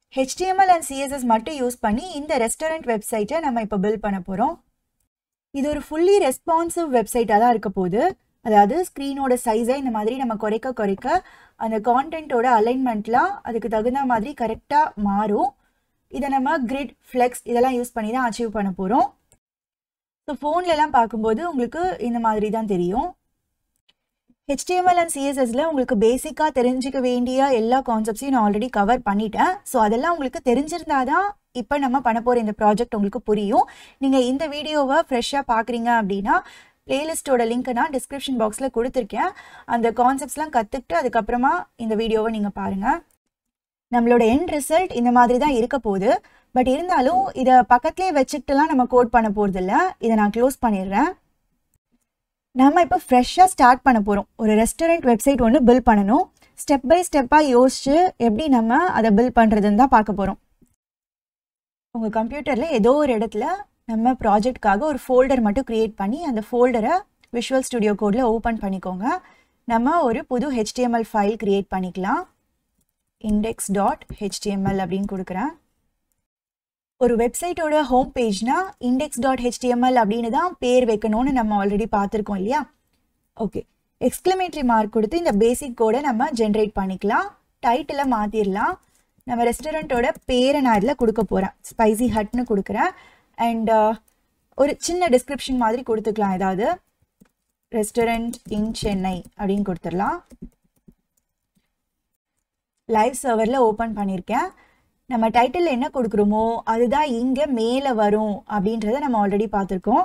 HTML and CSS மட்டும் use பண்ணி இந்த ரெஸ்டாரண்ட் வெப்சைட்டை நம்ம இப்போ பில்ட் பண்ண போகிறோம் இது ஒரு ஃபுல்லி ரெஸ்பான்சிவ் வெப்சைட்டாக தான் இருக்க போகுது அதாவது ஸ்க்ரீனோட சைஸை இந்த மாதிரி நம்ம குறைக்க குறைக்க அந்த கான்டென்ட்டோட அலைன்மெண்ட்லாம் அதுக்கு தகுந்த மாதிரி கரெக்டாக மாறும் இதை நம்ம கிரிட் ஃப்ளெக்ஸ் இதெல்லாம் யூஸ் பண்ணி தான் அச்சீவ் பண்ண போகிறோம் ஸோ ஃபோன்லலாம் பார்க்கும்போது உங்களுக்கு இந்த மாதிரி தான் தெரியும் ஹெச்டிஎம்எல் அண்ட் சிஎஸ்எஸ்ல உங்களுக்கு பேசிக்காக தெரிஞ்சுக்க வேண்டிய எல்லா கான்செப்ட்ஸையும் நான் ஆல்ரெடி கவர் பண்ணிட்டேன் ஸோ அதெல்லாம் உங்களுக்கு தெரிஞ்சிருந்தா தான் இப்போ நம்ம பண்ண போகிற இந்த ப்ராஜெக்ட் உங்களுக்கு புரியும் நீங்கள் இந்த வீடியோவை ஃப்ரெஷ்ஷாக பார்க்குறீங்க அப்படின்னா பிளேலிஸ்ட்டோட லிங்க்கை நான் டிஸ்கிரிப்ஷன் பாக்ஸில் கொடுத்துருக்கேன் அந்த கான்செப்ட்ஸ்லாம் கற்றுக்கிட்டு அதுக்கப்புறமா இந்த வீடியோவை நீங்கள் பாருங்கள் நம்மளோட எண்ட் ரிசல்ட் இந்த மாதிரி தான் இருக்க போகுது பட் இருந்தாலும் இதை பக்கத்துலேயே வச்சுக்கிட்டுலாம் நம்ம கோட் பண்ண போகிறதில்ல இதை நான் க்ளோஸ் பண்ணிடுறேன் நம்ம இப்போ ஃப்ரெஷ்ஷாக ஸ்டார்ட் பண்ண போகிறோம் ஒரு ரெஸ்டாரண்ட் வெப்சைட் ஒன்று பில்ட் பண்ணணும் ஸ்டெப் பை ஸ்டெப்பாக யோசிச்சு எப்படி நம்ம அதை பில்ட் பண்ணுறதுன்னு தான் பார்க்க போகிறோம் உங்கள் கம்ப்யூட்டரில் ஏதோ ஒரு இடத்துல நம்ம ப்ராஜெக்ட்காக ஒரு ஃபோல்டர் மட்டும் க்ரியேட் பண்ணி அந்த ஃபோல்டரை விஷுவல் ஸ்டுடியோ கோடில் ஓப்பன் பண்ணிக்கோங்க நம்ம ஒரு புது ஹெச்டிஎம்எல் ஃபைல் க்ரியேட் பண்ணிக்கலாம் இண்டெக்ஸ் டாட் ஹெச்டிஎம்எல் அப்படின்னு கொடுக்குறேன் ஒரு வெப்சைட்டோட ஹோம் பேஜ்னா இண்டெக்ஸ் டாட் ஹெச்டிஎம்எல் அப்படின்னு தான் பேர் வைக்கணும்னு நம்ம ஆல்ரெடி பார்த்துருக்கோம் இல்லையா ஓகே எக்ஸ்க்ளமேட்ரி மார்க் கொடுத்து இந்த பேசிக் கோடை நம்ம ஜென்ரேட் பண்ணிக்கலாம் டைட்டிலை மாற்றிடலாம் நம்ம ரெஸ்டாரண்ட்டோட பேரை நான் இதில் கொடுக்க போகிறேன் ஸ்பைசி ஹட்னு கொடுக்குறேன் அண்ட் ஒரு சின்ன டிஸ்கிரிப்ஷன் மாதிரி கொடுத்துக்கலாம் ஏதாவது ரெஸ்டாரண்ட் இன் சென்னை அப்படின்னு கொடுத்துடலாம் லைவ் சர்வரில் ஓப்பன் பண்ணியிருக்கேன் நம்ம டைட்டில் என்ன கொடுக்குறோமோ அதுதான் இங்கே மேலே வரும் அப்படின்றத நம்ம ஆல்ரெடி பார்த்துருக்கோம்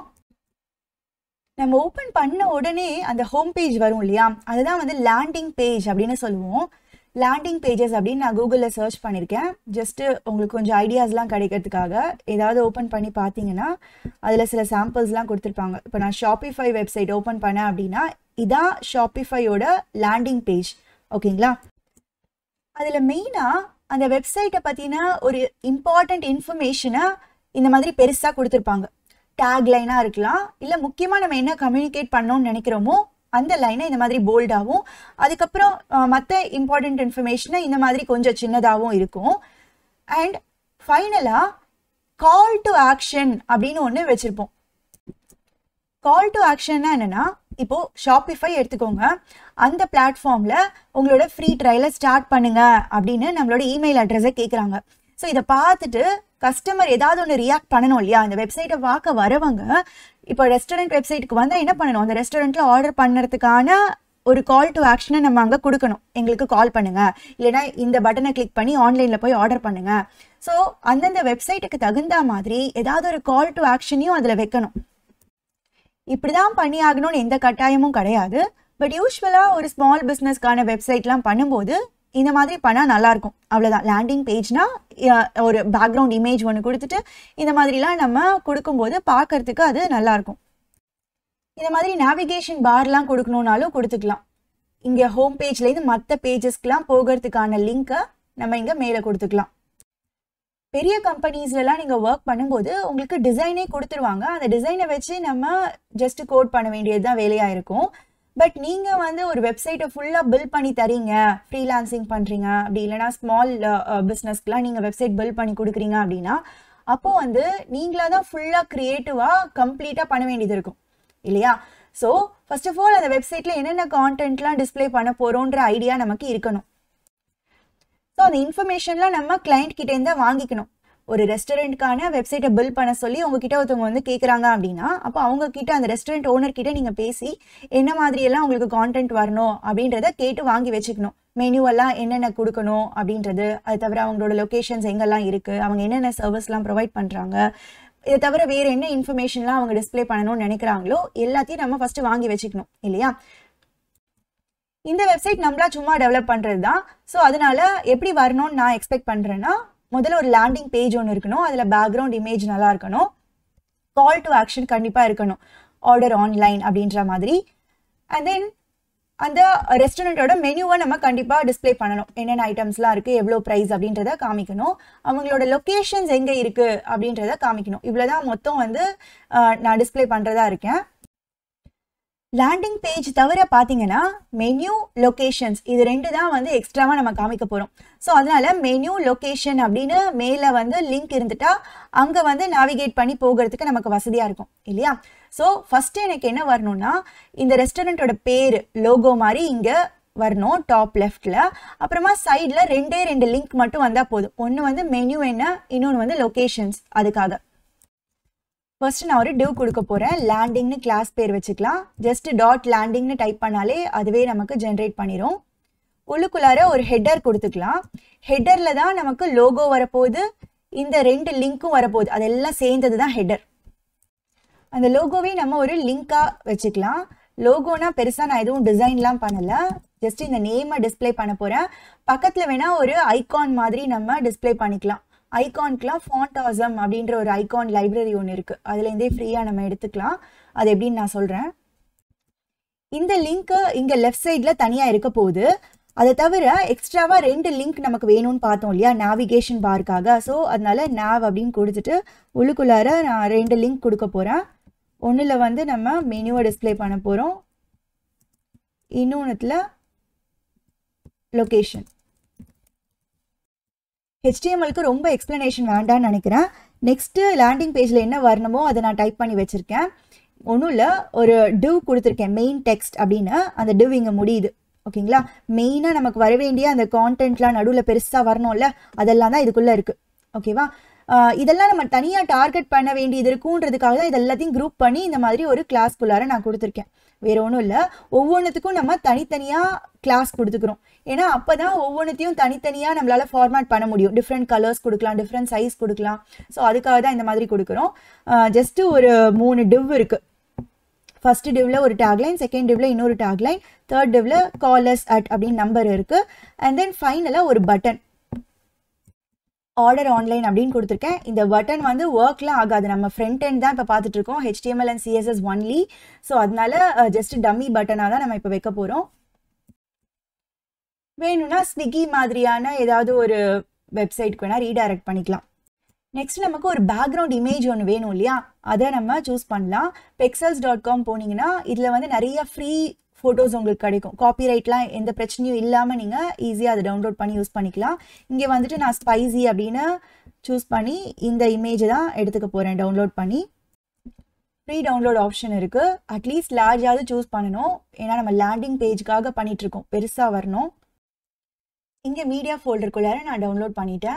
நம்ம ஓப்பன் பண்ண உடனே அந்த ஹோம் பேஜ் வரும் இல்லையா அதுதான் வந்து லேண்டிங் பேஜ் அப்படின்னு சொல்லுவோம் லேண்டிங் பேஜஸ் அப்படின்னு நான் கூகுளில் சர்ச் பண்ணியிருக்கேன் ஜஸ்ட்டு உங்களுக்கு கொஞ்சம் ஐடியாஸ்லாம் கிடைக்கிறதுக்காக ஏதாவது ஓப்பன் பண்ணி பார்த்தீங்கன்னா அதில் சில சாம்பிள்ஸ்லாம் கொடுத்துருப்பாங்க இப்போ நான் ஷாப்பிஃபை வெப்சைட் ஓப்பன் பண்ணேன் அப்படின்னா இதான் ஷாப்பிஃபையோட லேண்டிங் பேஜ் ஓகேங்களா அதில் மெயினாக அந்த வெப்சைட்டை பற்றின ஒரு இம்பார்ட்டண்ட் இன்ஃபர்மேஷனை இந்த மாதிரி பெருசாக கொடுத்துருப்பாங்க டேக் லைனாக இருக்கலாம் இல்லை முக்கியமாக நம்ம என்ன கம்யூனிகேட் பண்ணோம்னு நினைக்கிறோமோ அந்த லைனை இந்த மாதிரி போல்டாகவும் அதுக்கப்புறம் மற்ற இம்பார்ட்டண்ட் இன்ஃபர்மேஷனை இந்த மாதிரி கொஞ்சம் சின்னதாகவும் இருக்கும் அண்ட் ஃபைனலாக கால் டு ஆக்ஷன் அப்படின்னு ஒன்று வச்சுருப்போம் கால் டு ஆக்ஷன்னா என்னென்னா இப்போ ஷாப்பிஃபை எடுத்துக்கோங்க அந்த பிளாட்ஃபார்மில் உங்களோட ஃப்ரீ ட்ரையலை ஸ்டார்ட் பண்ணுங்க அப்படின்னு நம்மளோட இமெயில் அட்ரஸை கேட்குறாங்க ஸோ இதை பார்த்துட்டு கஸ்டமர் ஏதாவது ஒன்று ரியாக்ட் பண்ணணும் இல்லையா அந்த வெப்சைட்டை பார்க்க வரவங்க இப்போ ரெஸ்டாரண்ட் வெப்சைட்டுக்கு வந்தால் என்ன பண்ணணும் அந்த ரெஸ்டாரண்ட்டில் ஆர்டர் பண்ணுறதுக்கான ஒரு கால் டு ஆக்ஷனை நம்ம அங்கே கொடுக்கணும் எங்களுக்கு கால் பண்ணுங்க இல்லைனா இந்த பட்டனை கிளிக் பண்ணி ஆன்லைனில் போய் ஆர்டர் பண்ணுங்க ஸோ அந்தந்த வெப்சைட்டுக்கு தகுந்த மாதிரி ஏதாவது ஒரு கால் டு ஆக்ஷனையும் அதில் வைக்கணும் இப்படிதான் பண்ணி ஆகணும்னு எந்த கட்டாயமும் கிடையாது பட் யூஸ்வலாக ஒரு ஸ்மால் பிஸ்னஸ்க்கான வெப்சைட்லாம் பண்ணும்போது இந்த மாதிரி பண்ணால் நல்லாயிருக்கும் அவ்வளோதான் லேண்டிங் பேஜ்னா ஒரு பேக்ரவுண்ட் இமேஜ் ஒன்று கொடுத்துட்டு இந்த மாதிரிலாம் நம்ம கொடுக்கும்போது பார்க்கறதுக்கு அது நல்லாயிருக்கும் இந்த மாதிரி நேவிகேஷன் பார்லாம் கொடுக்கணுன்னாலும் கொடுத்துக்கலாம் இங்கே ஹோம் பேஜ்லேருந்து மற்ற பேஜஸ்க்கெலாம் போகிறதுக்கான லிங்க்கை நம்ம இங்கே மேலே கொடுத்துக்கலாம் பெரிய கம்பெனிஸ்லலாம் நீங்கள் ஒர்க் பண்ணும்போது உங்களுக்கு டிசைனே கொடுத்துருவாங்க அந்த டிசைனை வச்சு நம்ம ஜஸ்ட் கோட் பண்ண வேண்டியது தான் வேலையாக இருக்கும் பட் நீங்கள் வந்து ஒரு வெப்சைட்டை ஃபுல்லாக பில்ட் பண்ணி தரீங்க ஃப்ரீலான்சிங் பண்ணுறீங்க அப்படி இல்லைனா ஸ்மால் பிஸ்னஸ்க்குலாம் நீங்கள் வெப்சைட் பில்ட் பண்ணி கொடுக்குறீங்க அப்படின்னா அப்போது வந்து நீங்களாக தான் ஃபுல்லாக க்ரியேட்டிவாக கம்ப்ளீட்டாக பண்ண வேண்டியது இருக்கும் இல்லையா ஸோ ஃபர்ஸ்ட் ஆஃப் ஆல் அந்த வெப்சைட்டில் என்னென்ன கான்டென்ட்லாம் டிஸ்பிளே பண்ண போகிறோன்ற ஐடியா நமக்கு இருக்கணும் ஸோ அந்த இன்ஃபர்மேஷன்லாம் நம்ம கிளைண்ட் கிட்டேருந்து வாங்கிக்கணும் ஒரு ரெஸ்டாரண்ட்கான வெப்சைட்டை பில்ட் பண்ண சொல்லி உங்ககிட்ட ஒருத்தவங்க வந்து கேட்குறாங்க அப்படின்னா அப்போ அவங்க கிட்ட அந்த ரெஸ்டாரண்ட் ஓனர் கிட்ட நீங்கள் பேசி என்ன மாதிரியெல்லாம் உங்களுக்கு கான்டென்ட் வரணும் அப்படின்றத கேட்டு வாங்கி வச்சுக்கணும் மெனுவெல்லாம் என்னென்ன கொடுக்கணும் அப்படின்றது அது தவிர அவங்களோட லொக்கேஷன்ஸ் எங்கெல்லாம் இருக்குது அவங்க என்னென்ன சர்வீஸ்லாம் ப்ரொவைட் பண்ணுறாங்க இதை தவிர வேறு என்ன இன்ஃபர்மேஷன்லாம் அவங்க டிஸ்பிளே பண்ணணும்னு நினைக்கிறாங்களோ எல்லாத்தையும் நம்ம ஃபஸ்ட்டு வாங்கி வச்சுக்கணும் இல்லையா இந்த வெப்சைட் நம்மளா சும்மா டெவலப் பண்ணுறது தான் ஸோ அதனால எப்படி வரணும்னு நான் எக்ஸ்பெக்ட் பண்ணுறேன்னா முதல்ல ஒரு லேண்டிங் பேஜ் ஒன்று இருக்கணும் அதில் பேக்ரவுண்ட் இமேஜ் நல்லா இருக்கணும் கால் டு ஆக்ஷன் கண்டிப்பாக இருக்கணும் ஆர்டர் ஆன்லைன் அப்படின்ற மாதிரி அண்ட் தென் அந்த ரெஸ்டாரண்ட்டோட மெனுவை நம்ம கண்டிப்பாக டிஸ்பிளே பண்ணணும் என்னென்ன ஐட்டம்ஸ்லாம் இருக்குது எவ்வளோ ப்ரைஸ் அப்படின்றத காமிக்கணும் அவங்களோட லொக்கேஷன்ஸ் எங்கே இருக்குது அப்படின்றத காமிக்கணும் இவ்வளோ தான் மொத்தம் வந்து நான் டிஸ்பிளே பண்ணுறதா இருக்கேன் லேண்டிங் பேஜ் தவிர பார்த்தீங்கன்னா மெனு லொகேஷன்ஸ் இது ரெண்டு தான் வந்து எக்ஸ்ட்ராவாக நம்ம காமிக்க போகிறோம் ஸோ அதனால மெனு லொகேஷன் அப்படின்னு மேலே வந்து லிங்க் இருந்துட்டா அங்கே வந்து நேவிகேட் பண்ணி போகிறதுக்கு நமக்கு வசதியாக இருக்கும் இல்லையா ஸோ ஃபஸ்ட்டு எனக்கு என்ன வரணும்னா இந்த ரெஸ்டாரண்ட்டோட பேர் லோகோ மாதிரி இங்கே வரணும் டாப் லெஃப்டில் அப்புறமா சைடில் ரெண்டே ரெண்டு லிங்க் மட்டும் வந்தால் போதும் ஒன்று வந்து மெனு என்ன இன்னொன்று வந்து லொகேஷன்ஸ் அதுக்காக ஃபர்ஸ்ட் நான் ஒரு டிவ் கொடுக்க போகிறேன் லேண்டிங்னு கிளாஸ் பேர் வச்சுக்கலாம் ஜஸ்ட் டாட் லேண்டிங்னு டைப் பண்ணாலே அதுவே நமக்கு ஜென்ரேட் பண்ணிடும் உள்ளுக்குள்ளார ஒரு ஹெட்டர் கொடுத்துக்கலாம் ஹெட்டரில் தான் நமக்கு லோகோ வரப்போகுது இந்த ரெண்டு லிங்க்கும் வரப்போகுது அதெல்லாம் சேர்ந்தது தான் ஹெட்டர் அந்த லோகோவே நம்ம ஒரு லிங்காக வச்சுக்கலாம் லோகோனா பெருசாக நான் எதுவும் டிசைன்லாம் பண்ணலை ஜஸ்ட் இந்த நேமை டிஸ்பிளே பண்ண போகிறேன் பக்கத்தில் வேணால் ஒரு ஐகான் மாதிரி நம்ம டிஸ்பிளே பண்ணிக்கலாம் ஐகான்க்குலாம் ஃபாண்ட் ஆசம் அப்படின்ற ஒரு ஐகான் லைப்ரரி ஒன்று இருக்குது அதுலேருந்தே ஃப்ரீயாக நம்ம எடுத்துக்கலாம் அது எப்படின்னு நான் சொல்கிறேன் இந்த லிங்க்கு இங்கே லெஃப்ட் சைடில் தனியாக இருக்க போகுது அதை தவிர எக்ஸ்ட்ராவாக ரெண்டு லிங்க் நமக்கு வேணும்னு பார்த்தோம் இல்லையா நேவிகேஷன் பார்க்காக ஸோ அதனால நேவ் அப்படின்னு கொடுத்துட்டு உள்ளுக்குள்ளார நான் ரெண்டு லிங்க் கொடுக்க போகிறேன் ஒன்றில் வந்து நம்ம மெனுவை டிஸ்பிளே பண்ண போகிறோம் இன்னொன்றுத்தில் லொக்கேஷன் ஹெச்டிஎம்எலுக்கு ரொம்ப எக்ஸ்ப்ளனேஷன் வேண்டாம்னு நினைக்கிறேன் நெக்ஸ்ட்டு லேண்டிங் பேஜில் என்ன வரணுமோ அதை நான் டைப் பண்ணி வச்சுருக்கேன் ஒன்றும் இல்லை ஒரு டிவ் கொடுத்துருக்கேன் மெயின் டெக்ஸ்ட் அப்படின்னு அந்த டிவ் இங்கே முடியுது ஓகேங்களா மெயினாக நமக்கு வர வேண்டிய அந்த கான்டென்ட்லாம் நடுவில் பெருசாக வரணும்ல அதெல்லாம் தான் இதுக்குள்ளே இருக்குது ஓகேவா இதெல்லாம் நம்ம தனியாக டார்கெட் பண்ண வேண்டியது இருக்குன்றதுக்காக தான் இது எல்லாத்தையும் குரூப் பண்ணி இந்த மாதிரி ஒரு கிளாஸ்க்குள்ளார நான் கொடுத்துருக்கேன் வேற ஒன்றும் இல்லை ஒவ்வொன்றுத்துக்கும் நம்ம தனித்தனியாக கிளாஸ் கொடுத்துக்கிறோம் ஏன்னா அப்போ தான் ஒவ்வொன்றுத்தையும் தனித்தனியாக நம்மளால் ஃபார்மேட் பண்ண முடியும் டிஃப்ரெண்ட் கலர்ஸ் கொடுக்கலாம் டிஃப்ரெண்ட் சைஸ் கொடுக்கலாம் ஸோ அதுக்காக தான் இந்த மாதிரி கொடுக்குறோம் ஜஸ்ட்டு ஒரு மூணு டிவ் இருக்குது ஃபர்ஸ்ட் டிவ்ல ஒரு டேக்லைன் செகண்ட் டிவ்ல இன்னொரு டேக்லைன் தேர்ட் டிவ்ல காலர்ஸ் அட் அப்படின்னு நம்பர் இருக்குது அண்ட் தென் ஃபைனலாக ஒரு பட்டன் ஆர்டர் ஆன்லைன் அப்படின்னு கொடுத்துருக்கேன் இந்த பட்டன் வந்து ஒர்க்லாம் ஆகாது நம்ம ஃப்ரண்ட் எண்ட் தான் இப்போ பார்த்துட்டு இருக்கோம் HTML and CSS only so அதனால ஜஸ்ட் டம்மி பட்டனாக தான் நம்ம இப்போ வைக்க போகிறோம் வேணும்னா ஸ்விக்கி மாதிரியான ஏதாவது ஒரு வெப்சைட்க்கு வேணால் ரீடைரக்ட் பண்ணிக்கலாம் நெக்ஸ்ட் நமக்கு ஒரு பேக்ரவுண்ட் இமேஜ் ஒன்று வேணும் இல்லையா அதை நம்ம சூஸ் பண்ணலாம் பெக்சல்ஸ் டாட் காம் போனீங்கன்னா இதில் வந்து நிறைய ஃப்ரீ ஃபோட்டோஸ் உங்களுக்கு கிடைக்கும் காப்பிரைட்லாம் எந்த பிரச்சனையும் இல்லாமல் நீங்கள் ஈஸியாக அதை டவுன்லோட் பண்ணி யூஸ் பண்ணிக்கலாம் இங்கே வந்துட்டு நான் ஸ்பைசி அப்படின்னு சூஸ் பண்ணி இந்த இமேஜை தான் எடுத்துக்க போகிறேன் டவுன்லோட் பண்ணி ஃப்ரீ டவுன்லோட் ஆப்ஷன் இருக்குது அட்லீஸ்ட் லார்ஜாவது சூஸ் பண்ணணும் ஏன்னா நம்ம லேண்டிங் பேஜுக்காக பண்ணிகிட்ருக்கோம் பெருசாக வரணும் இங்கே மீடியா ஃபோல்டருக்குள்ளார நான் டவுன்லோட் பண்ணிட்டேன்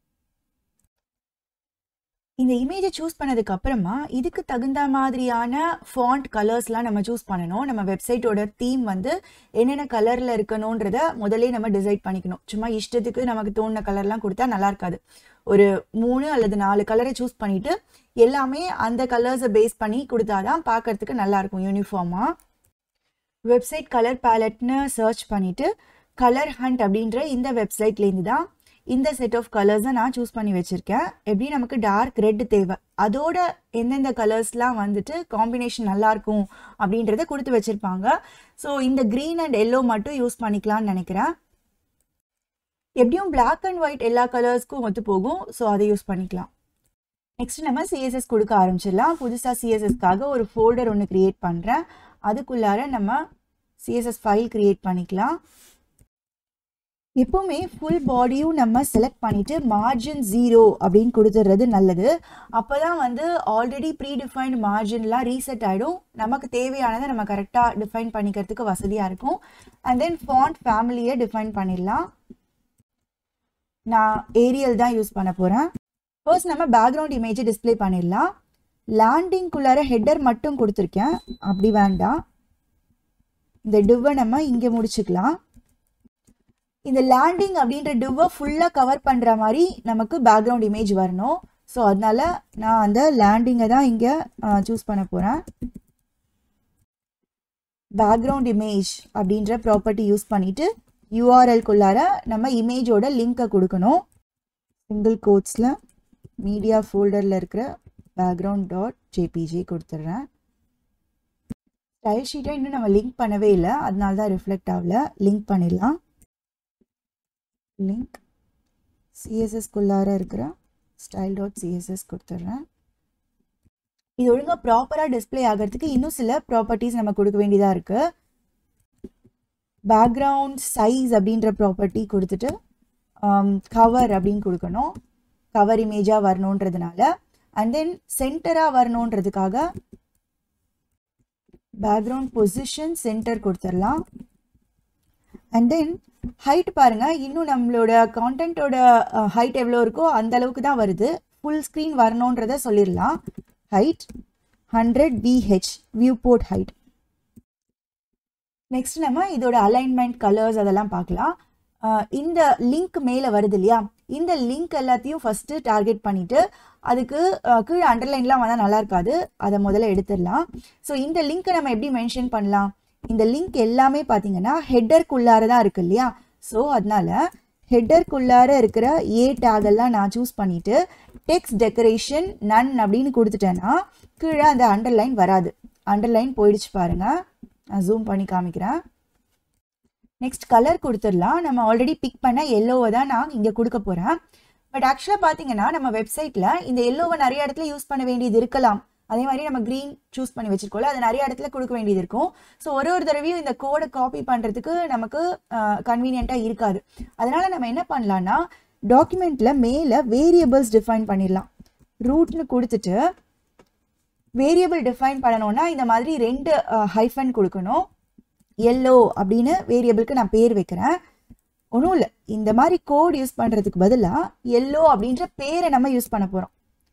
இந்த இமேஜை சூஸ் பண்ணதுக்கு அப்புறமா இதுக்கு தகுந்த மாதிரியான ஃபாண்ட் கலர்ஸ்லாம் நம்ம சூஸ் பண்ணணும் நம்ம வெப்சைட்டோட தீம் வந்து என்னென்ன கலரில் இருக்கணுன்றத முதலே நம்ம டிசைட் பண்ணிக்கணும் சும்மா இஷ்டத்துக்கு நமக்கு தோணுன கலர்லாம் கொடுத்தா நல்லா இருக்காது ஒரு மூணு அல்லது நாலு கலரை சூஸ் பண்ணிட்டு எல்லாமே அந்த கலர்ஸை பேஸ் பண்ணி கொடுத்தாதான் பார்க்கறதுக்கு நல்லா இருக்கும் யூனிஃபார்மாக வெப்சைட் கலர் பேலட்னு சர்ச் பண்ணிட்டு கலர் ஹண்ட் அப்படின்ற இந்த வெப்சைட்லேருந்து தான் இந்த செட் ஆஃப் கலர்ஸை நான் சூஸ் பண்ணி வச்சுருக்கேன் எப்படி நமக்கு டார்க் ரெட் தேவை அதோட எந்தெந்த கலர்ஸ்லாம் வந்துட்டு காம்பினேஷன் நல்லாயிருக்கும் அப்படின்றத கொடுத்து வச்சுருப்பாங்க ஸோ இந்த க்ரீன் அண்ட் எல்லோ மட்டும் யூஸ் பண்ணிக்கலாம்னு நினைக்கிறேன் எப்படியும் பிளாக் அண்ட் ஒயிட் எல்லா கலர்ஸ்க்கும் ஒத்து போகும் ஸோ அதை யூஸ் பண்ணிக்கலாம் நெக்ஸ்ட் நம்ம சிஎஸ்எஸ் கொடுக்க ஆரம்பிச்சிடலாம் புதுசாக சிஎஸ்எஸ்க்காக ஒரு ஃபோல்டர் ஒன்று க்ரியேட் பண்ணுறேன் அதுக்குள்ளார நம்ம சிஎஸ்எஸ் ஃபைல் க்ரியேட் பண்ணிக்கலாம் எப்போவுமே ஃபுல் பாடியும் நம்ம செலக்ட் பண்ணிவிட்டு மார்ஜின் ஜீரோ அப்படின்னு கொடுத்துட்றது நல்லது அப்போ தான் வந்து ஆல்ரெடி ப்ரீ டிஃபைன்டு மார்ஜின்லாம் ரீசெட் ஆகிடும் நமக்கு தேவையானதை நம்ம கரெக்டாக டிஃபைன் பண்ணிக்கிறதுக்கு வசதியாக இருக்கும் அண்ட் தென் ஃபாண்ட் ஃபேமிலியை டிஃபைன் பண்ணிடலாம் நான் ஏரியல் தான் யூஸ் பண்ண போகிறேன் ஃபர்ஸ்ட் நம்ம பேக்ரவுண்ட் இமேஜை டிஸ்பிளே பண்ணிடலாம் லேண்டிங்குள்ளார ஹெட்டர் மட்டும் கொடுத்துருக்கேன் அப்படி வேண்டாம் இந்த டிவ்வை நம்ம இங்கே முடிச்சுக்கலாம் இந்த லேண்டிங் அப்படின்ற டிவ்வை ஃபுல்லாக கவர் பண்ணுற மாதிரி நமக்கு பேக்ரவுண்ட் இமேஜ் வரணும் ஸோ அதனால நான் அந்த லேண்டிங்கை தான் இங்கே சூஸ் பண்ண போகிறேன் பேக்ரவுண்ட் இமேஜ் அப்படின்ற ப்ராப்பர்ட்டி யூஸ் பண்ணிவிட்டு யூஆர்எல்குள்ளார நம்ம இமேஜோட லிங்க்கை கொடுக்கணும் சிங்கிள் கோட்ஸில் மீடியா ஃபோல்டரில் இருக்கிற பேக்ரவுண்ட் டாட் ஜேபிஜி கொடுத்துட்றேன் ஸ்டைல் ஷீட்டை இன்னும் நம்ம லிங்க் பண்ணவே இல்லை அதனால தான் ரிஃப்ளெக்ட் ஆகல லிங்க் பண்ணிடலாம் லிங்க் சிஎஸ்எஸ்குள்ளார இருக்கிற ஸ்டைல் டாட் சிஎஸ்எஸ் கொடுத்துட்றேன் இது ஒழுங்காக ப்ராப்பராக டிஸ்ப்ளே ஆகிறதுக்கு இன்னும் சில ப்ராப்பர்ட்டிஸ் நம்ம கொடுக்க வேண்டியதாக இருக்குது பேக்ரவுண்ட் சைஸ் அப்படின்ற ப்ராப்பர்ட்டி கொடுத்துட்டு கவர் அப்படின்னு கொடுக்கணும் கவர் இமேஜாக வரணுன்றதுனால அண்ட் தென் சென்டராக வரணுன்றதுக்காக பேக்ரவுண்ட் பொசிஷன் சென்டர் கொடுத்துடலாம் அண்ட் தென் ஹைட் பாருங்க இன்னும் நம்மளோட கான்டென்ட்டோட ஹைட் எவ்வளோ இருக்கோ அந்த அளவுக்கு தான் வருது ஃபுல் ஸ்க்ரீன் வரணுன்றத சொல்லிடலாம் height hundred VH viewport height next நம்ம இதோட அலைன்மெண்ட் கலர்ஸ் அதெல்லாம் பார்க்கலாம் அஹ் இந்த லிங்க் மேலே வருது இல்லையா இந்த லிங்க் எல்லாத்தையும் ஃபஸ்ட்டு டார்கெட் பண்ணிவிட்டு அதுக்கு அஹ், கீழே அண்டர்லைன்லாம் வந்தால் நல்லா இருக்காது அதை முதல்ல எடுத்துடலாம் ஸோ இந்த லிங்க்கை நம்ம எப்படி மென்ஷன் பண்ணலாம் இந்த லிங்க் எல்லாமே பார்த்தீங்கன்னா ஹெட்டருக்குள்ளார தான் இருக்கு இல்லையா ஸோ அதனால ஹெட்டருக்குள்ளார இருக்கிற ஏ டேக் எல்லாம் நான் சூஸ் பண்ணிட்டு டெக்ஸ்ட் டெக்கரேஷன் நன் அப்படின்னு கொடுத்துட்டேன்னா கீழே அந்த அண்டர்லைன் வராது அண்டர்லைன் போயிடுச்சு பாருங்க நான் ஜூம் பண்ணி காமிக்கிறேன் நெக்ஸ்ட் கலர் கொடுத்துடலாம் நம்ம ஆல்ரெடி பிக் பண்ண எல்லோவை தான் நான் இங்கே கொடுக்க போகிறேன் பட் ஆக்சுவலாக பார்த்தீங்கன்னா நம்ம வெப்சைட்டில் இந்த எல்லோவை நிறைய இடத்துல யூஸ் பண்ண வேண்டியது இருக்கலாம் அதே மாதிரி நம்ம க்ரீன் சூஸ் பண்ணி வச்சிருக்கோம்ல அது நிறைய இடத்துல கொடுக்க வேண்டியது இருக்கும் ஸோ ஒரு ஒரு தடவையும் இந்த கோடை காப்பி பண்ணுறதுக்கு நமக்கு கன்வீனியண்ட்டாக இருக்காது அதனால நம்ம என்ன பண்ணலாம்னா டாக்குமெண்ட்டில் மேலே வேரியபிள்ஸ் டிஃபைன் பண்ணிடலாம் ரூட்னு கொடுத்துட்டு வேரியபிள் டிஃபைன் பண்ணணும்னா இந்த மாதிரி ரெண்டு ஹைஃபன் கொடுக்கணும் எல்லோ அப்படின்னு வேரியபிளுக்கு நான் பேர் வைக்கிறேன் ஒன்றும் இல்லை இந்த மாதிரி கோட் யூஸ் பண்ணுறதுக்கு பதிலாக எல்லோ அப்படின்ற பேரை நம்ம யூஸ் பண்ண போகிறோம்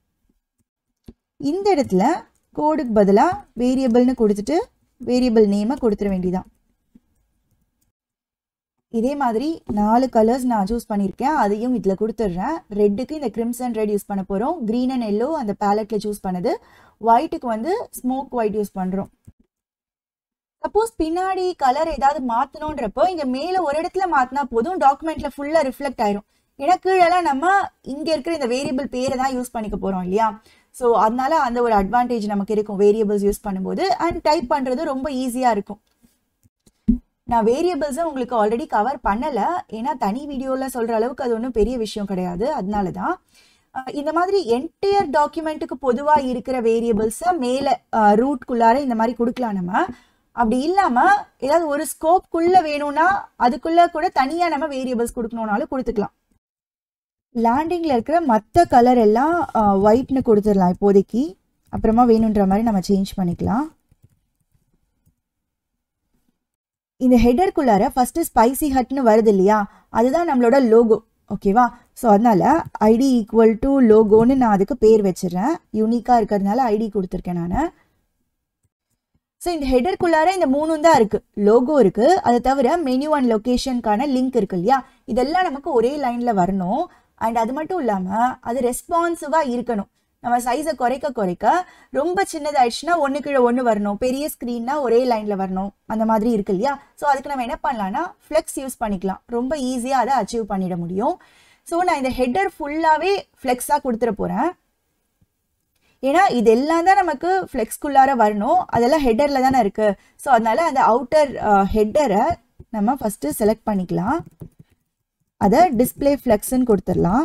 இந்த இடத்துல கோடுக்கு பதிலாக வேரியபிள்னு கொடுத்துட்டு வேரியபிள் நேமை கொடுத்துட வேண்டியதான் இதே மாதிரி நாலு கலர்ஸ் நான் சூஸ் பண்ணியிருக்கேன் அதையும் இதில் கொடுத்துட்றேன் ரெட்டுக்கு இந்த கிரிம்சன் ரெட் யூஸ் பண்ண போகிறோம் க்ரீன் அண்ட் எல்லோ அந்த பேலட்டில் சூஸ் பண்ணது ஒயிட்டுக்கு வந்து ஸ்மோக் ஒயிட் யூஸ் பண்ணுறோம் சப்போஸ் பின்னாடி கலர் ஏதாவது மாற்றணுன்றப்போ இங்கே மேலே ஒரு இடத்துல மாற்றினா போதும் டாக்குமெண்ட்டில் ஃபுல்லாக ரிஃப்ளெக்ட் ஆயிரும் ஏன்னா கீழெல்லாம் நம்ம இங்கே இருக்கிற இந்த வேரியபிள் பேரை தான் யூஸ் பண்ணிக்க போகிறோம் இல்லையா ஸோ அதனால அந்த ஒரு அட்வான்டேஜ் நமக்கு இருக்கும் வேரியபிள்ஸ் யூஸ் பண்ணும்போது அண்ட் டைப் பண்ணுறது ரொம்ப ஈஸியாக இருக்கும் நான் வேரியபிள்ஸை உங்களுக்கு ஆல்ரெடி கவர் பண்ணலை ஏன்னா தனி வீடியோவில் சொல்கிற அளவுக்கு அது ஒன்றும் பெரிய விஷயம் கிடையாது அதனால தான் அஹ் இந்த மாதிரி என்டையர் டாக்குமெண்ட்டுக்கு பொதுவாக இருக்கிற வேரியபிள்ஸை மேலே ரூட்குள்ளார இந்த மாதிரி கொடுக்கலாம் நம்ம அப்படி இல்லாமல் ஏதாவது ஒரு ஸ்கோப்குள்ளே வேணும்னா அதுக்குள்ளே கூட தனியாக நம்ம வேரியபிள்ஸ் கொடுக்கணுன்னாலும் கொடுத்துக்கலாம் லேண்டிங்கில் இருக்கிற மற்ற கலர் எல்லாம் ஒயிட்னு கொடுத்துடலாம் இப்போதைக்கு அப்புறமா வேணுன்ற மாதிரி நம்ம சேஞ்ச் பண்ணிக்கலாம் இந்த ஹெடருக்குள்ளார ஃபஸ்ட்டு ஸ்பைசி ஹட்னு வருது இல்லையா அதுதான் நம்மளோட லோகோ ஓகேவா ஸோ அதனால ஐடி ஈக்குவல் டு லோகோன்னு நான் அதுக்கு பேர் வச்சிடுறேன் யூனிக்காக இருக்கிறதுனால ஐடி கொடுத்துருக்கேன் நான் ஸோ இந்த ஹெடருக்குள்ளார இந்த மூணும் தான் இருக்குது லோகோ இருக்குது அதை தவிர மெனு அண்ட் லொக்கேஷனுக்கான லிங்க் இருக்கு இல்லையா இதெல்லாம் நமக்கு ஒரே லைனில் வரணும் அண்ட் அது மட்டும் இல்லாமல் அது ரெஸ்பான்சிவாக இருக்கணும் நம்ம சைஸை குறைக்க குறைக்க ரொம்ப சின்னதாயிடுச்சுன்னா ஒன்று கீழே ஒன்று வரணும் பெரிய ஸ்க்ரீன்னா ஒரே லைனில் வரணும் அந்த மாதிரி இருக்கு இல்லையா ஸோ அதுக்கு நம்ம என்ன பண்ணலாம்னா ஃப்ளெக்ஸ் யூஸ் பண்ணிக்கலாம் ரொம்ப ஈஸியாக அதை அச்சீவ் பண்ணிட முடியும் ஸோ நான் இந்த ஹெட்டர் ஃபுல்லாகவே ஃப்ளெக்ஸாக கொடுத்துட போகிறேன் ஏன்னா இது எல்லாம் தான் நமக்கு ஃப்ளெக்ஸ்குள்ளார வரணும் அதெல்லாம் ஹெட்டரில் தானே இருக்குது ஸோ அதனால அந்த அவுட்டர் ஹெட்டரை நம்ம ஃபஸ்ட்டு செலக்ட் பண்ணிக்கலாம் அதை டிஸ்பிளே ஃப்ளெக்ஸ்ன்னு கொடுத்துடலாம்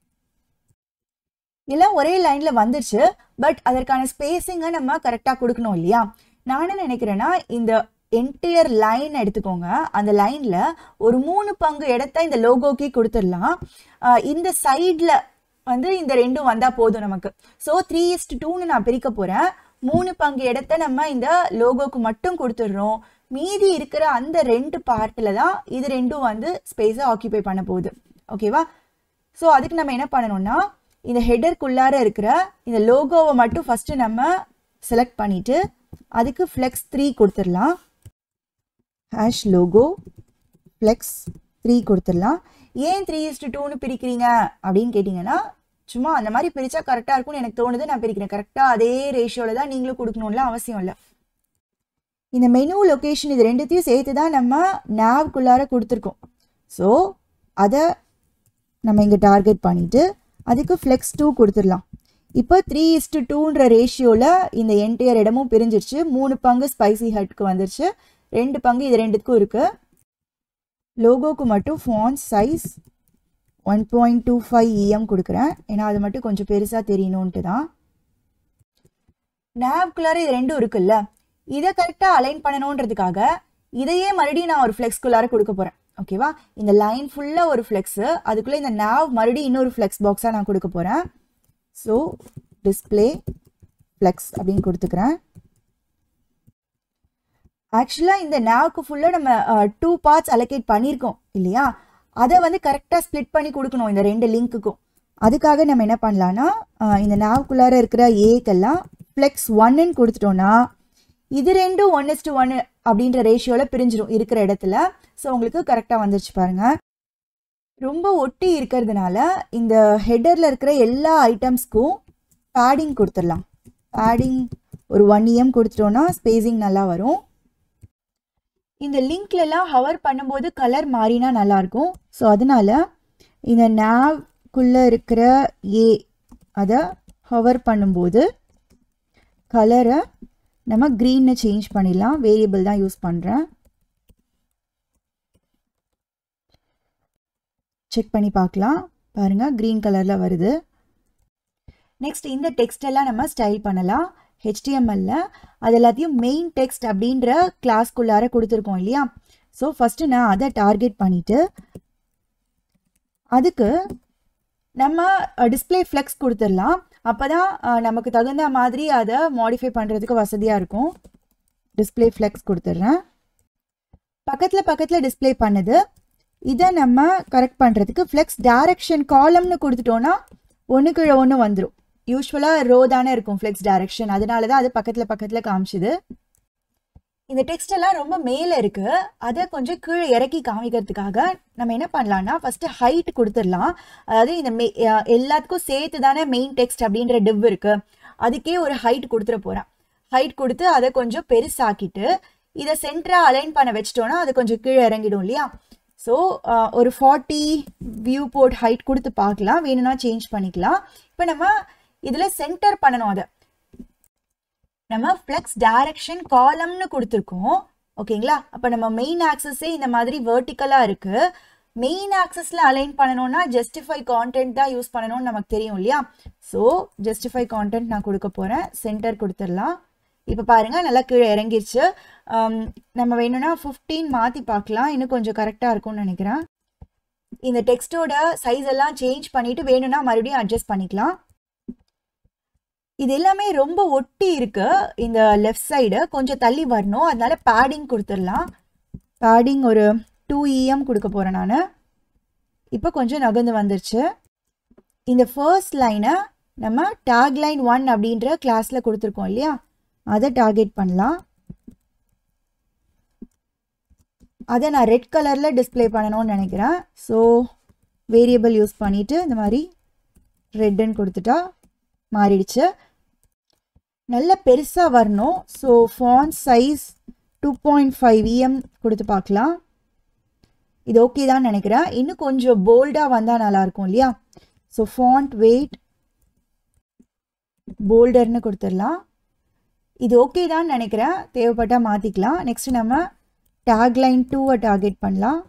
எல்லாம் ஒரே லைனில் வந்துருச்சு பட் அதற்கான ஸ்பேஸிங்கை நம்ம கரெக்டாக கொடுக்கணும் இல்லையா நான் என்ன நினைக்கிறேன்னா இந்த என்டையர் லைன் எடுத்துக்கோங்க அந்த லைனில் ஒரு மூணு பங்கு இடத்த இந்த லோகோக்கே கொடுத்துடலாம் ஆஹ் இந்த சைடில் வந்து இந்த ரெண்டும் வந்தால் போதும் நமக்கு ஸோ த்ரீ இஸ்ட் டூன்னு நான் பிரிக்க போகிறேன் மூணு பங்கு இடத்த நம்ம இந்த லோகோக்கு மட்டும் கொடுத்துடுறோம் மீதி இருக்கிற அந்த ரெண்டு பார்ட்டில் தான் இது ரெண்டும் வந்து ஸ்பேஸை ஆக்கியபை பண்ண போகுது ஓகேவா ஸோ அதுக்கு நம்ம என்ன பண்ணணும்னா இந்த ஹெடருக்குள்ளார இருக்கிற இந்த லோகோவை மட்டும் ஃபஸ்ட்டு நம்ம செலக்ட் பண்ணிவிட்டு அதுக்கு ஃப்ளெக்ஸ் த்ரீ கொடுத்துடலாம் ஹேஷ் லோகோ ஃப்ளெக்ஸ் த்ரீ கொடுத்துடலாம் ஏன் த்ரீ இஸ்டு டூன்னு பிரிக்கிறீங்க அப்படின்னு கேட்டிங்கன்னா சும்மா அந்த மாதிரி பிரித்தா கரெக்டாக இருக்கும்னு எனக்கு தோணுது நான் பிரிக்கிறேன் கரெக்டாக அதே ரேஷியோவில் தான் நீங்களும் கொடுக்கணும்லாம் அவசியம் இல்லை இந்த மெனு லொக்கேஷன் இது ரெண்டுத்தையும் சேர்த்து தான் நம்ம நாவ்க்குள்ளார கொடுத்துருக்கோம் ஸோ அதை நம்ம இங்கே டார்கெட் பண்ணிவிட்டு அதுக்கு ஃப்ளெக்ஸ் டூ கொடுத்துடலாம் இப்போ த்ரீ இஸ்டு டூன்ற ரேஷியோவில் இந்த என்டையர் இடமும் பிரிஞ்சிருச்சு மூணு பங்கு ஸ்பைசி ஹட்க்கு வந்துருச்சு ரெண்டு பங்கு இது ரெண்டுத்துக்கும் இருக்குது லோகோக்கு மட்டும் font size one point two five EM கொடுக்குறேன் ஏன்னா அது மட்டும் கொஞ்சம் பெருசாக தெரியணுன்ட்டு தான் நேவ்குள்ளார இது ரெண்டும் இருக்குல்ல இதை கரெக்டாக அலைன் பண்ணணுன்றதுக்காக இதையே மறுபடியும் நான் ஒரு ஃப்ளெக்ஸ்குள்ளார கொடுக்க போகிறேன் ஓகேவா இந்த லைன் ஃபுல்லாக ஒரு ஃப்ளெக்ஸு அதுக்குள்ளே இந்த nav மறுபடியும் இன்னொரு ஃப்ளெக்ஸ் பாக்ஸாக நான் கொடுக்க போகிறேன் ஸோ டிஸ்பிளே ஃப்ளெக்ஸ் அப்படின்னு கொடுத்துக்கிறேன் ஆக்சுவலாக இந்த நாவுக்கு ஃபுல்லாக நம்ம டூ பார்ட்ஸ் அலோகேட் பண்ணியிருக்கோம் இல்லையா அதை வந்து கரெக்டாக ஸ்ப்ளிட் பண்ணி கொடுக்கணும் இந்த ரெண்டு லிங்க்குக்கும் அதுக்காக நம்ம என்ன பண்ணலான்னா அஹ், இந்த நாவுக்குள்ளார இருக்கிற ஏக்கெல்லாம் ஃப்ளெக்ஸ் ஒன்னுன்னு கொடுத்துட்டோன்னா இது ரெண்டும் ஒன் இஸ் டு ஒன் அப்படின்ற ரேஷியோவில் பிரிஞ்சிடும் இருக்கிற இடத்துல ஸோ உங்களுக்கு கரெக்டாக வந்துருச்சு பாருங்க ரொம்ப ஒட்டி இருக்கிறதுனால இந்த ஹெட்டரில் இருக்கிற எல்லா ஐட்டம்ஸ்க்கும் பேடிங் கொடுத்துடலாம் பேடிங் ஒரு ஒன் இஎம் கொடுத்துட்டோன்னா ஸ்பேசிங் நல்லா வரும் இந்த லிங்க்லலாம் ஹவர் பண்ணும்போது கலர் மாறினா நல்லாயிருக்கும் ஸோ அதனால இந்த நாவ்க்குள்ளே இருக்கிற ஏ அதை ஹவர் பண்ணும்போது கலரை நம்ம க்ரீன்னு சேஞ்ச் பண்ணிடலாம் வேரியபிள் தான் யூஸ் பண்ணுறேன் செக் பண்ணி பார்க்கலாம் பாருங்கள் க்ரீன் கலரில் வருது நெக்ஸ்ட் இந்த டெக்ஸ்ட் எல்லாம் நம்ம ஸ்டைல் பண்ணலாம் ஹெச்டிஎம்எல்ல அது எல்லாத்தையும் மெயின் டெக்ஸ்ட் அப்படின்ற கிளாஸ்க்குள்ளார கொடுத்துருக்கோம் இல்லையா ஸோ ஃபஸ்ட்டு நான் அதை டார்கெட் பண்ணிவிட்டு அதுக்கு நம்ம டிஸ்பிளே ஃப்ளெக்ஸ் கொடுத்துடலாம் அப்போ தான் நமக்கு தகுந்த மாதிரி அதை மாடிஃபை பண்ணுறதுக்கு வசதியாக இருக்கும் டிஸ்பிளே ஃப்ளெக்ஸ் கொடுத்துட்றேன் பக்கத்தில் பக்கத்தில் டிஸ்ப்ளே பண்ணுது இதை நம்ம கரெக்ட் பண்ணுறதுக்கு ஃப்ளெக்ஸ் டைரக்ஷன் காலம்னு கொடுத்துட்டோன்னா ஒன்று கீழே ஒன்று வந்துடும் யூஸ்வலாக ரோ தானே இருக்கும் ஃப்ளெக்ஸ் டைரக்ஷன் அதனால தான் அது பக்கத்தில் பக்கத்தில் காமிச்சுது இந்த டெக்ஸ்ட் எல்லாம் ரொம்ப மேலே இருக்கு அதை கொஞ்சம் கீழே இறக்கி காமிக்கிறதுக்காக நம்ம என்ன பண்ணலாம்னா ஃபர்ஸ்ட் ஹைட் கொடுத்துடலாம் அதாவது இந்த மெ அஹ் எல்லாத்துக்கும் சேர்த்து தானே மெயின் டெக்ஸ்ட் அப்படின்ற டிவ் இருக்கு அதுக்கே ஒரு ஹைட் கொடுத்துட போறேன் ஹைட் கொடுத்து அதை கொஞ்சம் பெருசாக்கிட்டு இதை சென்டரா அலைன் பண்ண வச்சிட்டோம்னா அது கொஞ்சம் கீழே இறங்கிடும் இல்லையா ஸோ ஒரு ஃபார்ட்டி வியூ போர்ட் ஹைட் கொடுத்து பார்க்கலாம் வேணும்னா சேஞ்ச் பண்ணிக்கலாம் இப்போ நம்ம இதில் சென்டர் பண்ணணும் அதை நம்ம ஃப்ளெக்ஸ் டைரக்ஷன் காலம்னு கொடுத்துருக்கோம் ஓகேங்களா அப்போ நம்ம மெயின் ஆக்சஸே இந்த மாதிரி வேர்ட்டிக்கலாக இருக்குது மெயின் ஆக்சஸில் அலைன் பண்ணணும்னா ஜஸ்டிஃபை கான்டென்ட் தான் யூஸ் பண்ணணும்னு நமக்கு தெரியும் இல்லையா ஸோ ஜஸ்டிஃபை கான்டென்ட் நான் கொடுக்க போகிறேன் சென்டர் கொடுத்துடலாம் இப்போ பாருங்கள் நல்லா கீழே இறங்கிருச்சு ஆம், நம்ம வேணும்னா ஃபிஃப்டீன் மாற்றி பார்க்கலாம் இன்னும் கொஞ்சம் கரெக்டாக இருக்கும்னு நினைக்கிறேன் இந்த டெக்ஸ்ட்டோட சைஸ் எல்லாம் சேஞ்ச் பண்ணிவிட்டு வேணும்னா மறுபடியும் அட்ஜஸ்ட் பண்ணிக்கலாம் இது எல்லாமே ரொம்ப ஒட்டி இருக்கு இந்த லெஃப்ட் சைடு கொஞ்சம் தள்ளி வரணும் அதனால பேடிங் கொடுத்துடலாம் பேடிங் ஒரு டூ இஎம் கொடுக்க போகிறேன் நான் இப்போ கொஞ்சம் நகர்ந்து வந்துருச்சு இந்த ஃபர்ஸ்ட் லைனை நம்ம டேக் லைன் ஒன் அப்படின்ற கிளாஸில் கொடுத்துருக்கோம் இல்லையா அதை டார்கெட் பண்ணலாம் அதை நான் ரெட் கலரில் டிஸ்ப்ளே பண்ணணும்னு நினைக்கிறேன் ஸோ வேரியபிள் யூஸ் பண்ணிவிட்டு இந்த மாதிரி ரெட்டுன்னு கொடுத்துட்டா மாறிடுச்சு நல்ல பெருசாக வரணும் so font size two point five EM கொடுத்து பார்க்கலாம் இது ஓகே தான் நினைக்கிறேன் இன்னும் கொஞ்சம் போல்டாக வந்தால் நல்லாயிருக்கும் இல்லையா ஸோ ஃபாண்ட் வெயிட் போல்டர்னு கொடுத்துடலாம் இது ஓகே தான் நினைக்கிறேன் தேவைப்பட்டால் மாற்றிக்கலாம் நெக்ஸ்ட் நம்ம டேக் லைன் டூவை டார்கெட் பண்ணலாம்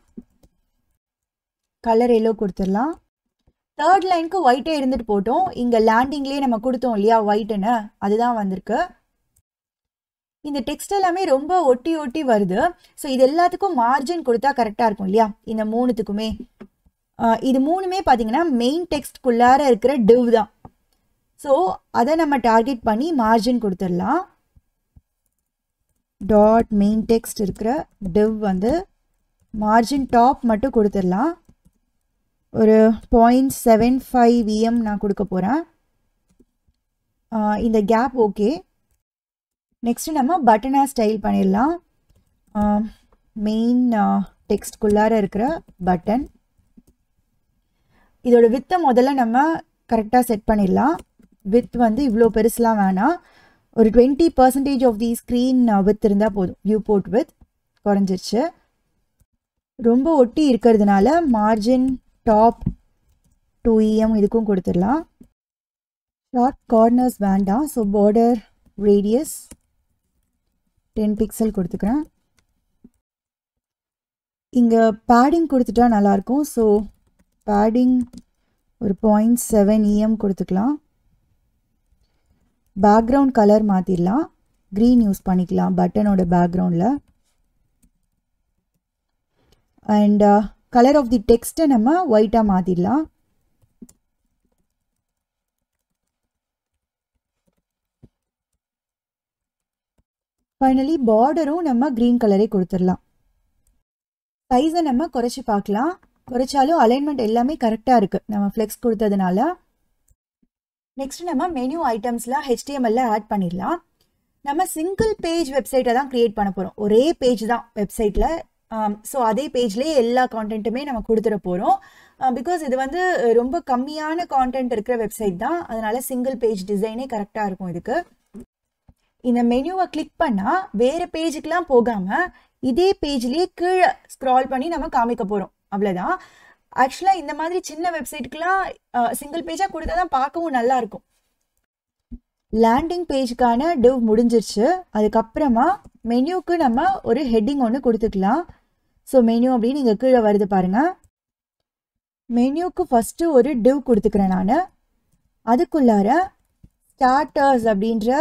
கலர் எல்லோ கொடுத்துடலாம் தேர்ட் லைனுக்கு ஒயிட்டே இருந்துட்டு போட்டோம் இங்கே லேண்டிங்லேயே நம்ம கொடுத்தோம் இல்லையா ஒயிட்டுன்னு அதுதான் வந்திருக்கு இந்த டெக்ஸ்ட் எல்லாமே ரொம்ப ஒட்டி ஒட்டி வருது ஸோ இது எல்லாத்துக்கும் மார்ஜின் கொடுத்தா கரெக்டாக இருக்கும் இல்லையா இந்த மூணுத்துக்குமே ஆஹ் இது மூணுமே பார்த்தீங்கன்னா மெயின் டெக்ஸ்ட்குள்ளார இருக்கிற டிவ் தான் ஸோ அதை நம்ம டார்கெட் பண்ணி மார்ஜின் கொடுத்துடலாம் டாட் மெயின் டெக்ஸ்ட் இருக்கிற டிவ் வந்து மார்ஜின் டாப் மட்டும் கொடுத்துடலாம் ஒரு பாயிண்ட் செவன் ஃபைவ் விஎம் நான் கொடுக்க போகிறேன் இந்த கேப் ஓகே நெக்ஸ்ட்டு நம்ம பட்டனாக ஸ்டைல் பண்ணிடலாம் மெயின் டெக்ஸ்ட்குள்ளார இருக்கிற பட்டன் இதோட வித்தை முதல்ல நம்ம கரெக்டாக செட் பண்ணிடலாம் வித் வந்து இவ்வளோ பெருசுலாம் வேணாம் ஒரு twenty percentage of the screen width இருந்தால் போதும் வியூ போர்ட் வித் குறைஞ்சிருச்சு ரொம்ப ஒட்டி இருக்கிறதுனால மார்ஜின் டாப் டூ இஎம் இதுக்கும் கொடுத்துடலாம் ஷார்ட் கார்னர்ஸ் வேண்டாம் so border radius ten pixel கொடுத்துக்கிறேன் இங்கே பேடிங் கொடுத்துட்டா நல்லாயிருக்கும் ஸோ பேடிங் ஒரு பாயிண்ட் செவன் இஎம் கொடுத்துக்கலாம் பேக்ரவுண்ட் கலர் மாற்றிடலாம் க்ரீன் யூஸ் பண்ணிக்கலாம் பட்டனோட பேக்ரவுண்டில் அண்ட் கலர் ஆஃப் தி டெக்ஸ்ட்டை நம்ம ஒயிட்டாக மாற்றிடலாம் ஃபைனலி பார்டரும் நம்ம க்ரீன் கலரே கொடுத்துடலாம் சைஸை நம்ம குறைச்சி பார்க்கலாம் குறைச்சாலும் அலைன்மெண்ட் எல்லாமே கரெக்டாக இருக்குது நம்ம ஃப்ளெக்ஸ் கொடுத்ததுனால நெக்ஸ்ட் நம்ம மெனு ஐட்டம்ஸ்லாம் ஹெச்டிஎம்எல்ல ஆட் பண்ணிடலாம் நம்ம சிங்கிள் பேஜ் வெப்சைட்டை தான் க்ரியேட் பண்ண போகிறோம் ஒரே பேஜ் தான் வெப்சைட்டில் ஸோ அதே பேஜ்லேயே எல்லா கான்டென்ட்டுமே நம்ம கொடுத்துட போகிறோம் பிகாஸ் இது வந்து ரொம்ப கம்மியான கான்டென்ட் இருக்கிற வெப்சைட் தான் அதனால சிங்கிள் பேஜ் டிசைனே கரெக்டாக இருக்கும் இதுக்கு இந்த மெனுவை கிளிக் பண்ணால் வேறு பேஜுக்கெலாம் போகாமல் இதே பேஜ்லேயே கீழே ஸ்க்ரால் பண்ணி நம்ம காமிக்க போகிறோம் அவ்வளோதான் ஆக்சுவலாக இந்த மாதிரி சின்ன வெப்சைட்டுக்கெலாம் சிங்கிள் பேஜாக கொடுத்தா தான் பார்க்கவும் நல்லா இருக்கும் லேண்டிங் பேஜுக்கான டிவ் முடிஞ்சிருச்சு அதுக்கப்புறமா மெனுவுக்கு நம்ம ஒரு ஹெட்டிங் ஒன்று கொடுத்துக்கலாம் ஸோ மெனு அப்படின்னு இங்கே கீழே வருது பாருங்கள் மெனுவுக்கு ஃபஸ்ட்டு ஒரு டிவ் கொடுத்துக்கிறேன் நான் அதுக்குள்ளார ஸ்டார்டர்ஸ் அப்படின்ற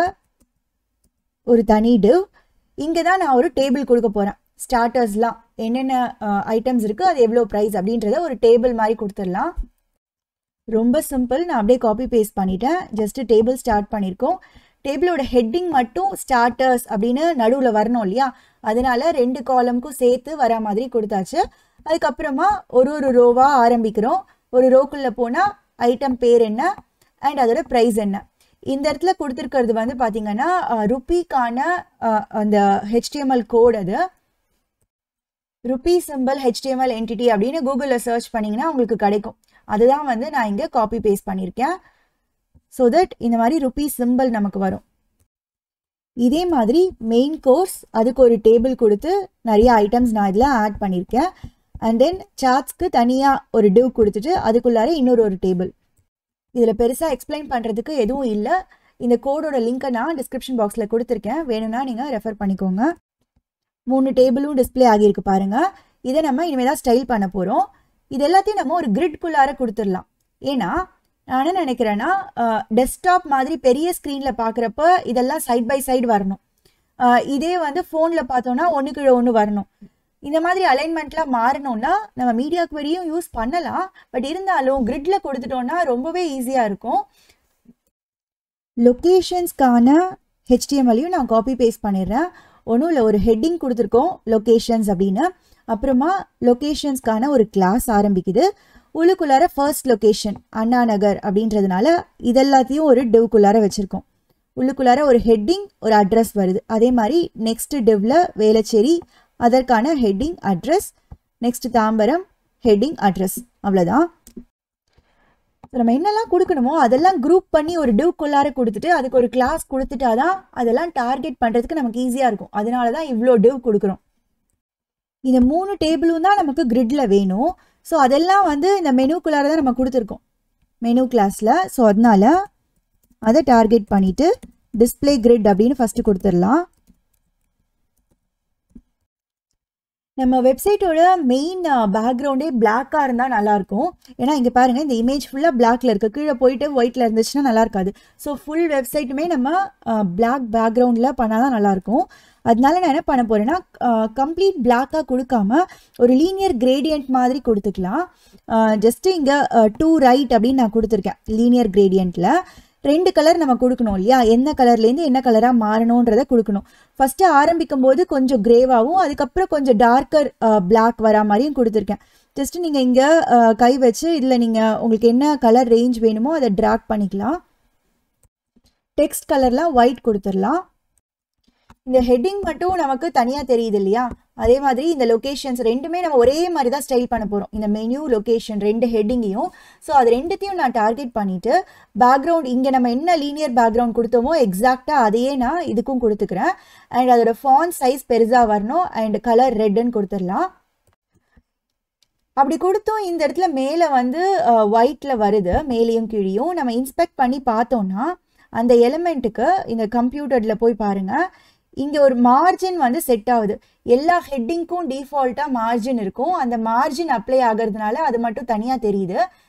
ஒரு தனி டிவ் இங்கே தான் நான் ஒரு டேபிள் கொடுக்க போகிறேன் ஸ்டார்டர்ஸ்லாம் என்னென்ன ஐட்டம்ஸ் இருக்குது அது எவ்வளோ ப்ரைஸ் அப்படின்றத ஒரு டேபிள் மாதிரி கொடுத்துடலாம் ரொம்ப சிம்பிள் நான் அப்படியே காப்பி பேஸ்ட் பண்ணிட்டேன் ஜஸ்ட்டு டேபிள் ஸ்டார்ட் பண்ணியிருக்கோம் டேபிளோட ஹெட்டிங் மட்டும் ஸ்டார்டர்ஸ் அப்படின்னு நடுவில் வரணும் இல்லையா அதனால ரெண்டு காலமுக்கும் சேர்த்து வர மாதிரி கொடுத்தாச்சு அதுக்கப்புறமா ஒரு ஒரு ரோவாக ஆரம்பிக்கிறோம் ஒரு ரோக்குள்ளே போனால் ஐட்டம் பேர் என்ன அண்ட் அதோட ப்ரைஸ் என்ன இந்த இடத்துல கொடுத்துருக்கிறது வந்து பார்த்தீங்கன்னா ருப்பிக்கான அந்த ஹெச்டிஎம்எல் கோட் அது ருப்பி சிம்பிள் ஹெச்டிஎம்எல் என்டிட்டி அப்படின்னு கூகுளில் சர்ச் பண்ணிங்கன்னா உங்களுக்கு கிடைக்கும் அதுதான் வந்து நான் இங்கே காப்பி பேஸ்ட் பண்ணியிருக்கேன் ஸோ தட் இந்த மாதிரி ருப்பி சிம்பிள் நமக்கு வரும் இதே மாதிரி மெயின் கோர்ஸ் அதுக்கு ஒரு டேபிள் கொடுத்து நிறைய ஐட்டம்ஸ் நான் இதில் ஆட் பண்ணியிருக்கேன் அண்ட் தென் சார்ட்ஸ்க்கு தனியாக ஒரு டிவ் கொடுத்துட்டு அதுக்குள்ளார இன்னொரு ஒரு டேபிள் இதில் பெருசாக எக்ஸ்பிளைன் பண்ணுறதுக்கு எதுவும் இல்லை இந்த கோடோட லிங்க்கை நான் டிஸ்கிரிப்ஷன் பாக்ஸில் கொடுத்துருக்கேன் வேணும்னா நீங்கள் ரெஃபர் பண்ணிக்கோங்க மூணு டேபிளும் டிஸ்பிளே ஆகியிருக்கு பாருங்கள் இதை நம்ம இனிமேல் தான் ஸ்டைல் பண்ண போகிறோம் இது எல்லாத்தையும் நம்ம ஒரு கிரிட்குள்ளார கொடுத்துடலாம் ஏன்னா நான் என்ன நினைக்கிறேன்னா டெஸ்க்டாப் மாதிரி பெரிய ஸ்க்ரீனில் பார்க்குறப்ப இதெல்லாம் சைட் பை சைடு வரணும் இதே வந்து ஃபோனில் பார்த்தோன்னா ஒன்று கீழே ஒன்று வரணும் இந்த மாதிரி அலைன்மெண்ட்லாம் மாறணும்னா நம்ம மீடியா குவரியும் யூஸ் பண்ணலாம் பட் இருந்தாலும் கிரிட்ல கொடுத்துட்டோம்னா ரொம்பவே ஈஸியாக இருக்கும் லொக்கேஷன்ஸ்க்கான ஹெச்டிஎம்எல்லையும் நான் காப்பி பேஸ்ட் பண்ணிடுறேன் ஒன்றும் இல்லை ஒரு ஹெட்டிங் கொடுத்துருக்கோம் லொக்கேஷன்ஸ் அப்படின்னு அப்புறமா லொக்கேஷன்ஸ்க்கான ஒரு கிளாஸ் ஆரம்பிக்குது உள்ளுக்குள்ளார ஃபர்ஸ்ட் லொக்கேஷன் அண்ணா நகர் அப்படின்றதுனால இதெல்லாத்தையும் ஒரு டிவ்க்குள்ளார வச்சுருக்கோம் உள்ளுக்குள்ளார ஒரு ஹெட்டிங் ஒரு அட்ரஸ் வருது அதே மாதிரி நெக்ஸ்ட் டிவ்ல வேளச்சேரி அதற்கான heading address next Tambaram heading address அவ்வளோதான் நம்ம என்னெல்லாம் கொடுக்கணுமோ அதெல்லாம் குரூப் பண்ணி ஒரு டிவ்க்குள்ளார கொடுத்துட்டு அதுக்கு ஒரு கிளாஸ் கொடுத்துட்டாதான் அதெல்லாம் டார்கெட் பண்ணுறதுக்கு நமக்கு ஈஸியாக இருக்கும் அதனால தான் இவ்வளோ டிவ் கொடுக்குறோம் இந்த மூணு டேபிளும் தான் நமக்கு கிரிட்ல வேணும் ஸோ அதெல்லாம் வந்து இந்த மெனுக்குள்ளார தான் நம்ம கொடுத்துருக்கோம் மெனு கிளாஸில் ஸோ அதனால அதை டார்கெட் பண்ணிவிட்டு டிஸ்பிளே கிரிட் அப்படின்னு ஃபஸ்ட்டு கொடுத்துடலாம் நம்ம வெப்சைட்டோட மெயின் பேக்ரவுண்டே பிளாக்காக இருந்தால் நல்லாயிருக்கும் ஏன்னா இங்கே பாருங்கள் இந்த இமேஜ் ஃபுல்லாக பிளாக்ல இருக்குது கீழே போயிட்டு ஒயிட்டில் இருந்துச்சுன்னா நல்லா இருக்காது ஸோ ஃபுல் வெப்சைட்டுமே நம்ம பிளாக் பேக்ரவுண்டில் பண்ணால் தான் நல்லாயிருக்கும் அதனால நான் என்ன பண்ண போகிறேன்னா கம்ப்ளீட் பிளாக்காக கொடுக்காம ஒரு லீனியர் கிரேடியன்ட் மாதிரி கொடுத்துக்கலாம் ஜஸ்ட்டு இங்கே டூ ரைட் அப்படின்னு நான் கொடுத்துருக்கேன் லீனியர் கிரேடியண்ட்டில் ரெண்டு கலர் நம்ம கொடுக்கணும் இல்லையா என்ன கலர்லேருந்து என்ன கலராக மாறணுன்றதை கொடுக்கணும் ஃபஸ்ட்டு ஆரம்பிக்கும் போது கொஞ்சம் கிரேவாகவும் அதுக்கப்புறம் கொஞ்சம் டார்க்கர் பிளாக் வரா மாதிரியும் கொடுத்துருக்கேன் ஜஸ்ட்டு நீங்கள் இங்கே கை வச்சு இதில் நீங்கள் உங்களுக்கு என்ன கலர் ரேஞ்ச் வேணுமோ அதை ட்ராக் பண்ணிக்கலாம் டெக்ஸ்ட் கலர்லாம் ஒயிட் கொடுத்துடலாம் இந்த ஹெட்டிங் மட்டும் நமக்கு தனியாக தெரியுது இல்லையா அதே மாதிரி இந்த லொக்கேஷன்ஸ் ரெண்டுமே நம்ம ஒரே மாதிரி தான் ஸ்டைல் பண்ண போகிறோம் இந்த மெனு லொக்கேஷன் ரெண்டு ஹெட்டிங்கையும் ஸோ அது ரெண்டுத்தையும் நான் டார்கெட் பண்ணிவிட்டு பேக்ரவுண்ட் இங்கே நம்ம என்ன லீனியர் பேக்ரவுண்ட் கொடுத்தோமோ எக்ஸாக்டாக அதையே நான் இதுக்கும் கொடுத்துக்கிறேன் அண்ட் அதோட ஃபான் சைஸ் பெருசாக வரணும் அண்ட் கலர் ரெட்டுன்னு கொடுத்துடலாம் அப்படி கொடுத்தும் இந்த இடத்துல மேலே வந்து ஒயிட்டில் வருது மேலேயும் கீழேயும் நம்ம இன்ஸ்பெக்ட் பண்ணி பார்த்தோம்னா அந்த எலிமெண்ட்டுக்கு இந்த கம்ப்யூட்டரில் போய் பாருங்கள் இங்கே ஒரு மார்ஜின் வந்து செட் ஆகுது எல்லா ஹெட்டிங்க்கும் டிஃபால்ட்டாக மார்ஜின் இருக்கும் அந்த மார்ஜின் அப்ளை ஆகிறதுனால அது மட்டும் தனியாக தெரியுது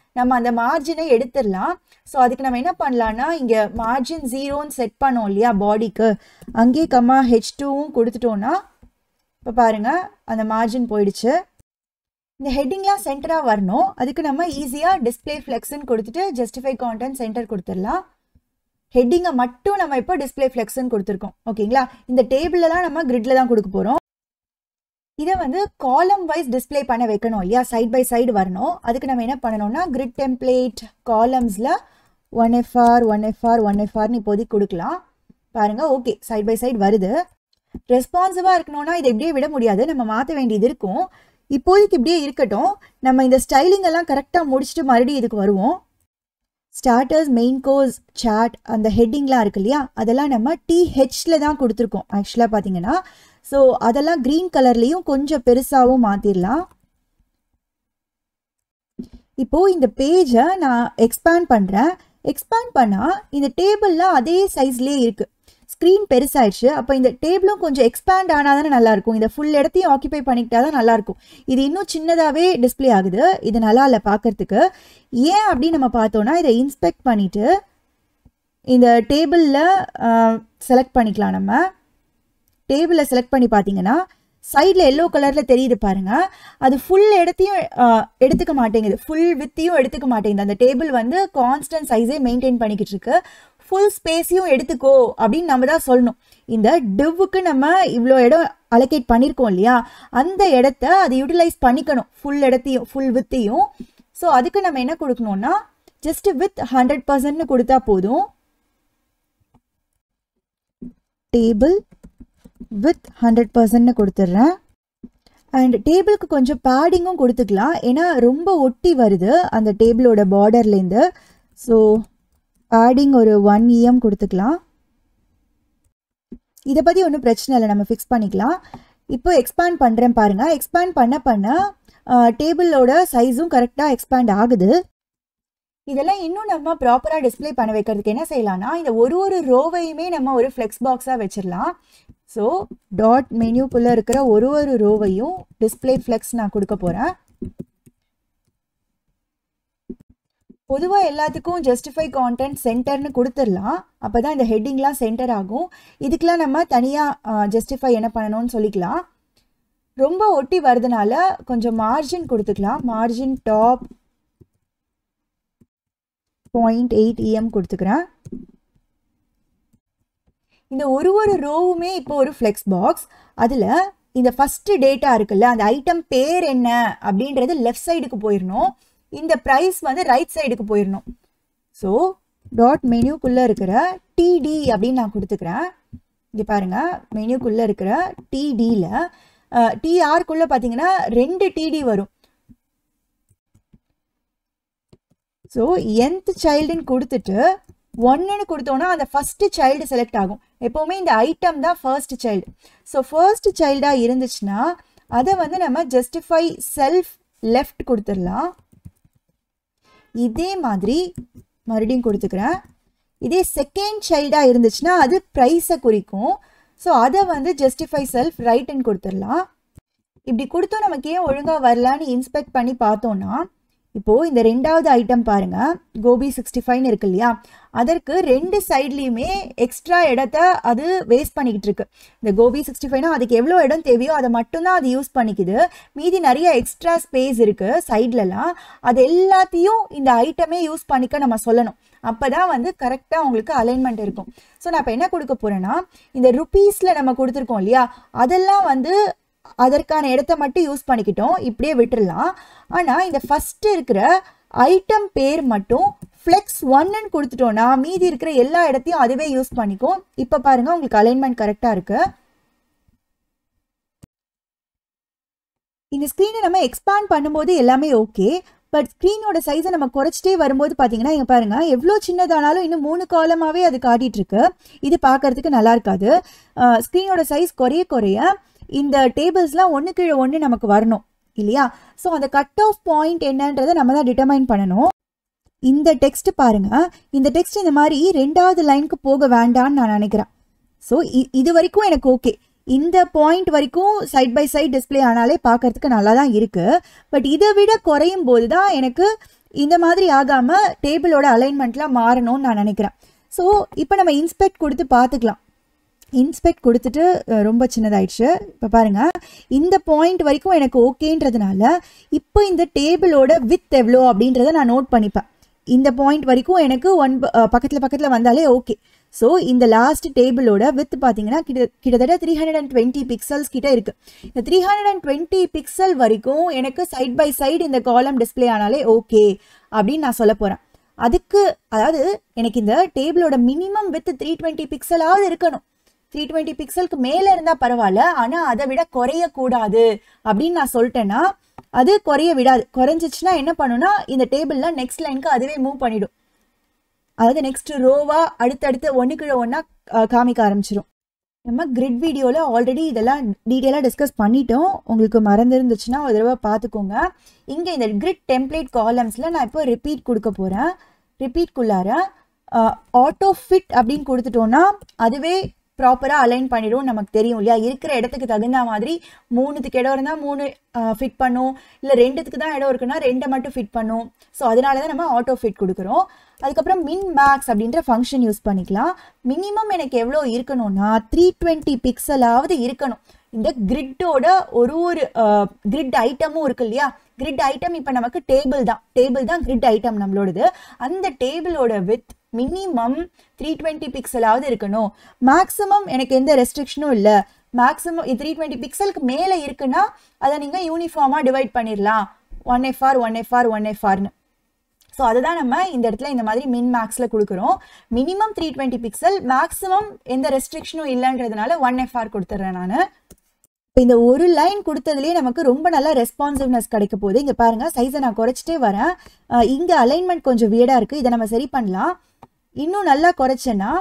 நம்ம அந்த மார்ஜினை எடுத்துடலாம் ஸோ அதுக்கு நம்ம என்ன பண்ணலாம்னா இங்கே மார்ஜின் ஜீரோன்னு செட் பண்ணோம் இல்லையா பாடிக்கு அங்கேயே கம்மா ஹெச் டூவும் கொடுத்துட்டோன்னா இப்போ பாருங்கள் அந்த மார்ஜின் போயிடுச்சு இந்த ஹெட்டிங்லாம் சென்டராக வரணும் அதுக்கு நம்ம ஈஸியாக டிஸ்பிளே ஃப்ளெக்ஸ்ன்னு கொடுத்துட்டு ஜஸ்டிஃபை கான்டென்ட் சென்டர் கொடுத்துடலாம் ஹெட்டிங்கை மட்டும் நம்ம இப்போ டிஸ்பிளே ஃப்ளெக்ஸ்ன்னு கொடுத்துருக்கோம் ஓகேங்களா இந்த டேபிளெலாம் நம்ம கிரிட்ல தான் கொடுக்க போகிறோம் இதை வந்து காலம் வைஸ் டிஸ்பிளே பண்ண வைக்கணும் இல்லையா சைட் பை சைடு வரணும் அதுக்கு நம்ம என்ன பண்ணணும்னா கிரிட் டெம்ப்ளேட் காலம்ஸில் one FR one FR one எஃப்ஆர்னு இப்போதைக்கு கொடுக்கலாம் பாருங்கள் ஓகே சைட் பை சைடு வருது ரெஸ்பான்சிவாக இருக்கணும்னா இதை இப்படியே விட முடியாது நம்ம மாற்ற வேண்டியது இருக்கும் இப்போதைக்கு இப்படியே இருக்கட்டும் நம்ம இந்த ஸ்டைலிங் எல்லாம் கரெக்டாக முடிச்சுட்டு மறுபடியும் இதுக்கு வருவோம் ஸ்டார்டர்ஸ் மெயின் கோர்ஸ் சாட் அந்த ஹெட்டிங்லாம் இருக்கு இல்லையா அதெல்லாம் நம்ம டிஹெச்சில் தான் கொடுத்துருக்கோம் ஆக்சுவலாக பார்த்தீங்கன்னா ஸோ அதெல்லாம் க்ரீன் கலர்லேயும் கொஞ்சம் பெருசாகவும் மாற்றிடலாம் இப்போது இந்த பேஜை நான் எக்ஸ்பேண்ட் பண்ணுறேன் எக்ஸ்பேண்ட் பண்ணால் இந்த டேபிளில் அதே சைஸ்லேயே இருக்குது ஸ்க்ரீன் பெருசாயிடுச்சு அப்போ இந்த டேபிளும் கொஞ்சம் எக்ஸ்பேண்ட் ஆனால் தானே நல்லாயிருக்கும் இந்த ஃபுல் இடத்தையும் ஆக்கியபை பண்ணிக்கிட்டா தான் நல்லாயிருக்கும் இது இன்னும் சின்னதாகவே டிஸ்பிளே ஆகுது இது நல்லா இல்லை பார்க்குறதுக்கு ஏன் அப்படின்னு நம்ம பார்த்தோன்னா இதை இன்ஸ்பெக்ட் பண்ணிவிட்டு இந்த டேபிளில் செலக்ட் பண்ணிக்கலாம் நம்ம டேபிளை செலக்ட் பண்ணி பார்த்தீங்கன்னா சைடில் எல்லோ கலரில் தெரியுது பாருங்க அது ஃபுல் இடத்தையும் எடுத்துக்க மாட்டேங்குது ஃபுல் வித்தையும் எடுத்துக்க மாட்டேங்குது அந்த டேபிள் வந்து கான்ஸ்டன்ட் சைஸே மெயின்டைன் பண்ணிக்கிட்டு இருக்கு ஃபுல் ஸ்பேஸையும் எடுத்துக்கோ அப்படின்னு நம்ம தான் சொல்லணும் இந்த டிவ்வுக்கு நம்ம இவ்வளோ இடம் அலோகேட் பண்ணியிருக்கோம் இல்லையா அந்த இடத்த அதை யூட்டிலைஸ் பண்ணிக்கணும் ஃபுல் இடத்தையும் ஃபுல் வித்தையும் ஸோ அதுக்கு நம்ம என்ன கொடுக்கணும்னா ஜஸ்ட் வித் ஹண்ட்ரட் பர்சன்ட்னு கொடுத்தா போதும் டேபிள் வித் ஹண்ட்ரட் பர்சன்ட்னு கொடுத்துட்றேன் அண்ட் டேபிளுக்கு கொஞ்சம் பேடிங்கும் கொடுத்துக்கலாம் ஏன்னா ரொம்ப ஒட்டி வருது அந்த டேபிளோட பார்டர்லேருந்து ஸோ பேடிங் ஒரு ஒன் இஎம் கொடுத்துக்கலாம் இதை பற்றி ஒன்றும் பிரச்சனை இல்லை நம்ம ஃபிக்ஸ் பண்ணிக்கலாம் இப்போ எக்ஸ்பேண்ட் பண்ணுறேன் பாருங்கள் எக்ஸ்பேண்ட் பண்ண பண்ண டேபிளோட சைஸும் கரெக்டாக எக்ஸ்பேண்ட் ஆகுது இதெல்லாம் இன்னும் நம்ம ப்ராப்பராக டிஸ்பிளே பண்ண வைக்கிறதுக்கு என்ன செய்யலாம்னா இந்த ஒரு ஒரு ரோவையுமே நம்ம ஒரு ஃப்ளெக்ஸ் பாக்ஸாக வச்சிடலாம் ஸோ டாட் மெனியூக்குள்ளே இருக்கிற ஒரு ஒரு ரோவையும் டிஸ்பிளே ஃப்ளெக்ஸ் நான் கொடுக்க போகிறேன் பொதுவாக எல்லாத்துக்கும் ஜஸ்டிஃபை கான்டென்ட் சென்டர்னு கொடுத்துடலாம் அப்போ தான் இந்த ஹெட்டிங்லாம் சென்டர் ஆகும் இதுக்கெலாம் நம்ம தனியாக ஜஸ்டிஃபை என்ன பண்ணணும்னு சொல்லிக்கலாம் ரொம்ப ஒட்டி வரதுனால கொஞ்சம் மார்ஜின் கொடுத்துக்கலாம் margin top point eight EM கொடுத்துக்கிறேன் இந்த ஒரு ஒரு ரோவுமே இப்போ ஒரு ஃப்ளெக்ஸ் பாக்ஸ் அதில் இந்த ஃபஸ்ட்டு டேட்டா இருக்குல்ல அந்த ஐட்டம் பேர் என்ன அப்படின்றது லெஃப்ட் சைடுக்கு போயிடணும் இந்த ப்ரைஸ் வந்து ரைட் சைடுக்கு போயிடணும் ஸோ டாட் மெனுக்குள்ளே இருக்கிற டிடி அப்படின்னு நான் கொடுத்துக்கிறேன் இங்கே பாருங்கள் மெனுக்குள்ளே இருக்கிற டிடியில் டிஆர்க்குள்ளே பார்த்தீங்கன்னா ரெண்டு டிடி வரும் ஸோ என்த் சைல்டுன்னு கொடுத்துட்டு ஒன்றுன்னு கொடுத்தோன்னா அந்த ஃபஸ்ட்டு சைல்டு செலக்ட் ஆகும் எப்போவுமே இந்த ஐட்டம் தான் ஃபர்ஸ்ட் சைல்டு ஸோ ஃபர்ஸ்ட் சைல்டாக இருந்துச்சுன்னா அதை வந்து நம்ம ஜஸ்டிஃபை செல்ஃப் லெஃப்ட் கொடுத்துடலாம் இதே மாதிரி மறுபடியும் கொடுத்துக்கிறேன் இதே செகண்ட் சைல்டாக இருந்துச்சுன்னா அது ப்ரைஸை குறிக்கும் ஸோ அதை வந்து ஜஸ்டிஃபை செல்ஃப் ரைட்டுன்னு கொடுத்துடலாம் இப்படி கொடுத்தோம் நமக்கு ஏன் ஒழுங்காக வரலான்னு இன்ஸ்பெக்ட் பண்ணி பார்த்தோன்னா இப்போது இந்த ரெண்டாவது ஐட்டம் பாருங்கள் கோபி சிக்ஸ்டி ஃபைவ்னு இருக்கு இல்லையா அதற்கு ரெண்டு சைட்லேயுமே எக்ஸ்ட்ரா இடத்த அது வேஸ்ட் பண்ணிக்கிட்டு இருக்கு இந்த கோபி சிக்ஸ்டி ஃபைவ்னா அதுக்கு எவ்வளோ இடம் தேவையோ அதை மட்டும்தான் அது யூஸ் பண்ணிக்குது மீதி நிறைய எக்ஸ்ட்ரா ஸ்பேஸ் இருக்குது சைட்லலாம் அது எல்லாத்தையும் இந்த ஐட்டமே யூஸ் பண்ணிக்க நம்ம சொல்லணும் அப்போ தான் வந்து கரெக்டாக உங்களுக்கு அலைன்மெண்ட் இருக்கும் ஸோ நான் இப்போ என்ன கொடுக்க போகிறேன்னா இந்த ருப்பீஸில் நம்ம கொடுத்துருக்கோம் இல்லையா அதெல்லாம் வந்து அதற்கான இடத்த மட்டும் யூஸ் பண்ணிக்கிட்டோம் இப்படியே விட்டுடலாம் ஆனால் இந்த ஃபஸ்ட்டு இருக்கிற ஐட்டம் பேர் மட்டும் ஃப்ளெக்ஸ் ஒன்னு கொடுத்துட்டோன்னா மீதி இருக்கிற எல்லா இடத்தையும் அதுவே யூஸ் பண்ணிக்கும் இப்போ பாருங்கள் உங்களுக்கு அலைன்மெண்ட் கரெக்டாக இருக்குது இந்த ஸ்க்ரீனை நம்ம எக்ஸ்பேண்ட் பண்ணும்போது எல்லாமே ஓகே பட் ஸ்க்ரீனோட சைஸை நம்ம குறைச்சிட்டே வரும்போது பார்த்தீங்கன்னா இங்கே பாருங்கள் எவ்வளோ சின்னதானாலும் இன்னும் மூணு காலமாகவே அது காட்டிகிட்டு இருக்கு இது பார்க்கறதுக்கு நல்லா இருக்காது ஸ்க்ரீனோட சைஸ் குறைய குறைய இந்த டேபிள்ஸ்லாம் ஒன்று கீழே ஒன்று நமக்கு வரணும் இல்லையா ஸோ அந்த கட் ஆஃப் பாயிண்ட் என்னன்றதை நம்ம தான் டிட்டர்மைன் பண்ணணும் இந்த டெக்ஸ்ட் பாருங்க இந்த டெக்ஸ்ட் இந்த மாதிரி ரெண்டாவது லைனுக்கு போக வேண்டாம்னு நான் நினைக்கிறேன் ஸோ இது வரைக்கும் எனக்கு ஓகே இந்த பாயிண்ட் வரைக்கும் சைட் பை சைட் டிஸ்ப்ளே ஆனாலே பார்க்கறதுக்கு நல்லா தான் இருக்குது பட் இதை விட குறையும் போது தான் எனக்கு இந்த மாதிரி ஆகாமல் டேபிளோட அலைன்மெண்ட்லாம் மாறணும்னு நான் நினைக்கிறேன் ஸோ இப்போ நம்ம இன்ஸ்பெக்ட் கொடுத்து பார்த்துக்கலாம் இன்ஸ்பெக்ட் கொடுத்துட்டு அஹ், ரொம்ப சின்னதாயிடுச்சு இப்போ பாருங்கள் இந்த பாயிண்ட் வரைக்கும் எனக்கு ஓகேன்றதுனால இப்போ இந்த டேபிளோட வித் எவ்வளோ அப்படின்றத நான் நோட் பண்ணிப்பேன் இந்த பாயிண்ட் வரைக்கும் எனக்கு ஒன் பக்கத்தில் பக்கத்தில் வந்தாலே ஓகே ஸோ இந்த லாஸ்ட் டேபிளோட வித் பார்த்தீங்கன்னா கிட்ட கிட்டத்தட்ட three hundred and twenty pixels கிட்ட இருக்கு இந்த three hundred and twenty pixel வரைக்கும் எனக்கு சைட் பை சைடு இந்த காலம் டிஸ்ப்ளே ஆனாலே ஓகே அப்படின்னு நான் சொல்ல போகிறேன் அதுக்கு அதாவது எனக்கு இந்த டேபிளோட மினிமம் வித் த்ரீ டுவெண்ட்டி பிக்சலாவது இருக்கணும் த்ரீ டுவெண்ட்டி பிக்சலுக்கு மேலே இருந்தால் பரவாயில்ல ஆனால் அதை விட குறையக்கூடாது அப்படின்னு நான் சொல்லிட்டேன்னா அது குறைய விடாது குறைஞ்சிச்சுன்னா என்ன பண்ணுன்னா இந்த டேபிளில் நெக்ஸ்ட் லைனுக்கு அதுவே மூவ் பண்ணிடும் அதாவது நெக்ஸ்ட் ரோவா அடுத்தடுத்து ஒன்றுக்குள்ள ஒன்றா காமிக்க ஆரம்பிச்சிடும் நம்ம கிரிட் வீடியோவில் ஆல்ரெடி இதெல்லாம் டீட்டெயிலாக டிஸ்கஸ் பண்ணிட்டோம் உங்களுக்கு மறந்துருந்துச்சுன்னா ஒரு தடவை பார்த்துக்கோங்க இங்கே இந்த கிரிட் டெம்ப்ளேட் காலம்ஸில் நான் இப்போ ரிப்பீட் கொடுக்க போகிறேன் ரிப்பீட்குள்ளார ஆட்டோ ஃபிட் அப்படின்னு கொடுத்துட்டோன்னா அதுவே ப்ராப்பராக அலைன் பண்ணிடும் நமக்கு தெரியும் இல்லையா இருக்கிற இடத்துக்கு தகுந்த மாதிரி மூணுத்துக்கு இடம் இருந்தால் மூணு ஃபிட் பண்ணும் இல்லை ரெண்டுத்துக்கு தான் இடம் இருக்குன்னா ரெண்டை மட்டும் ஃபிட் பண்ணும் ஸோ அதனால தான் நம்ம ஆட்டோ ஃபிட் கொடுக்குறோம் அதுக்கப்புறம் மின் மேக்ஸ் அப்படின்ற ஃபங்க்ஷன் யூஸ் பண்ணிக்கலாம் மினிமம் எனக்கு எவ்வளோ இருக்கணும்னா த்ரீ டுவெண்ட்டி பிக்சலாவது இருக்கணும் இந்த கிரிட்டோட ஒரு ஒரு கிரிட் ஐட்டமும் இருக்கு இல்லையா கிரிட் ஐட்டம் இப்போ நமக்கு டேபிள் தான் டேபிள் தான் கிரிட் ஐட்டம் நம்மளோடது அந்த டேபிளோட வித் மினிமம் த்ரீ டுவெண்ட்டி பிக்சலாவது இருக்கணும் மேக்ஸிமம் எனக்கு எந்த ரெஸ்ட்ரிக்ஷனும் இல்லை மேக்ஸிமம் த்ரீ டுவெண்ட்டி பிக்சலுக்கு மேலே இருக்குன்னா அதை நீங்கள் யூனிஃபார்மாக டிவைட் பண்ணிடலாம் one FR one FR one எஃப்ஆர்னு ஸோ அதுதான் நம்ம இந்த இடத்துல இந்த மாதிரி மின் மேக்ஸில் கொடுக்குறோம் minimum three twenty pixel maximum எந்த ரெஸ்ட்ரிக்ஷனும் இல்லைன்றதுனால ஒன் எஃப்ஆர் கொடுத்துட்றேன் நான் இப்போ இந்த ஒரு லைன் கொடுத்ததுலேயே நமக்கு ரொம்ப நல்ல ரெஸ்பான்சிவ்னஸ் கிடைக்க போகுது இங்கே பாருங்கள் சைஸை நான் குறைச்சிட்டே வரேன் இங்கே அலைன்மெண்ட் கொஞ்சம் வியடாக இருக்குது இதை நம்ம சரி பண்ணலாம் இன்னும் நல்லா குறைச்சேன்னா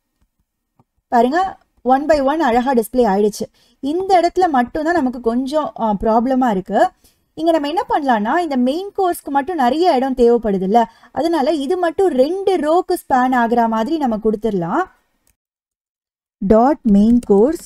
பாருங்க ஒன் பை ஒன் அழகாக டிஸ்ப்ளே ஆயிடுச்சு இந்த இடத்துல மட்டும்தான் நமக்கு கொஞ்சம் ப்ராப்ளமாக இருக்குது இங்கே நம்ம என்ன பண்ணலாம்னா இந்த மெயின் கோர்ஸ்க்கு மட்டும் நிறைய இடம் தேவைப்படுது இல்ல அதனால இது மட்டும் ரெண்டு ரோக்கு ஸ்பேன் ஆகுற மாதிரி நம்ம கொடுத்துடலாம் dot main course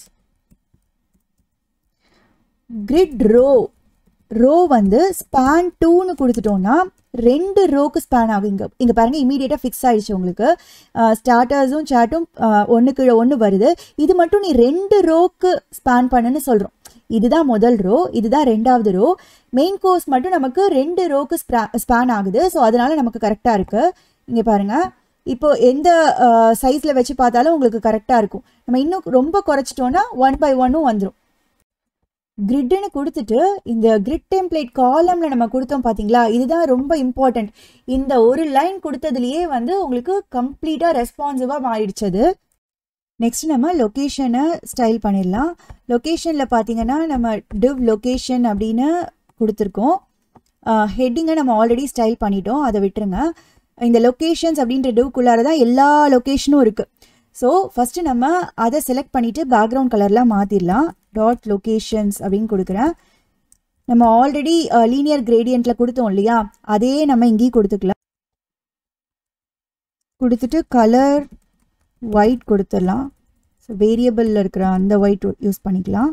grid row row வந்து ஸ்பேன் டூன்னு கொடுத்துட்டோம்னா ரெண்டு ரோக்கு ஸ்பேன் ஆகும் இங்கே இங்கே பாருங்கள் இமீடியட்டாக ஃபிக்ஸ் ஆயிடுச்சு உங்களுக்கு ஸ்டார்டர்ஸும் சேட்டும் ஒன்று கீழே ஒன்று வருது இது மட்டும் நீ ரெண்டு ரோக்கு ஸ்பேன் பண்ணுன்னு சொல்கிறோம் இதுதான் முதல் ரோ இதுதான் ரெண்டாவது ரோ மெயின் கோர்ஸ் மட்டும் நமக்கு ரெண்டு ரோக்கு ஸ்பேன் ஆகுது ஸோ அதனால நமக்கு கரெக்டாக இருக்குது இங்கே பாருங்கள் இப்போ எந்த சைஸில் வச்சு பார்த்தாலும் உங்களுக்கு கரெக்டாக இருக்கும் நம்ம இன்னும் ரொம்ப குறைச்சிட்டோன்னா ஒன் பை ஒன்னும் வந்துடும் கிரிட்டுன்னு கொடுத்துட்டு இந்த கிரிட் டெம்ப்ளேட் காலம்ல நம்ம கொடுத்தோம் பார்த்தீங்களா இதுதான் ரொம்ப இம்பார்ட்டண்ட் இந்த ஒரு லைன் கொடுத்ததுலயே வந்து உங்களுக்கு கம்ப்ளீட்டாக ரெஸ்பான்சிவாக மாறிடுச்சது நெக்ஸ்ட் நம்ம லொக்கேஷனை ஸ்டைல் பண்ணிடலாம் லொக்கேஷனில் பார்த்தீங்கன்னா நம்ம டிவ் லொக்கேஷன் அப்படின்னு கொடுத்துருக்கோம் ஹெட்டிங்கை நம்ம ஆல்ரெடி ஸ்டைல் பண்ணிட்டோம் அதை விட்டுருங்க இந்த லொக்கேஷன்ஸ் அப்படின்ற டிவ்க்குள்ளார தான் எல்லா லொக்கேஷனும் இருக்குது ஸோ ஃபஸ்ட்டு நம்ம அதை செலக்ட் பண்ணிவிட்டு பேக்ரவுண்ட் கலர்லாம் மாற்றிடலாம் டாட் லொக்கேஷன்ஸ் அப்படின்னு கொடுக்குறேன் நம்ம ஆல்ரெடி லீனியர் கிரேடியண்ட்டில் கொடுத்தோம் இல்லையா அதே நம்ம இங்கேயும் கொடுத்துக்கலாம் கொடுத்துட்டு கலர் ஒயிட் கொடுத்துடலாம் ஸோ வேரியபிளில் இருக்கிற அந்த ஒயிட் யூஸ் பண்ணிக்கலாம்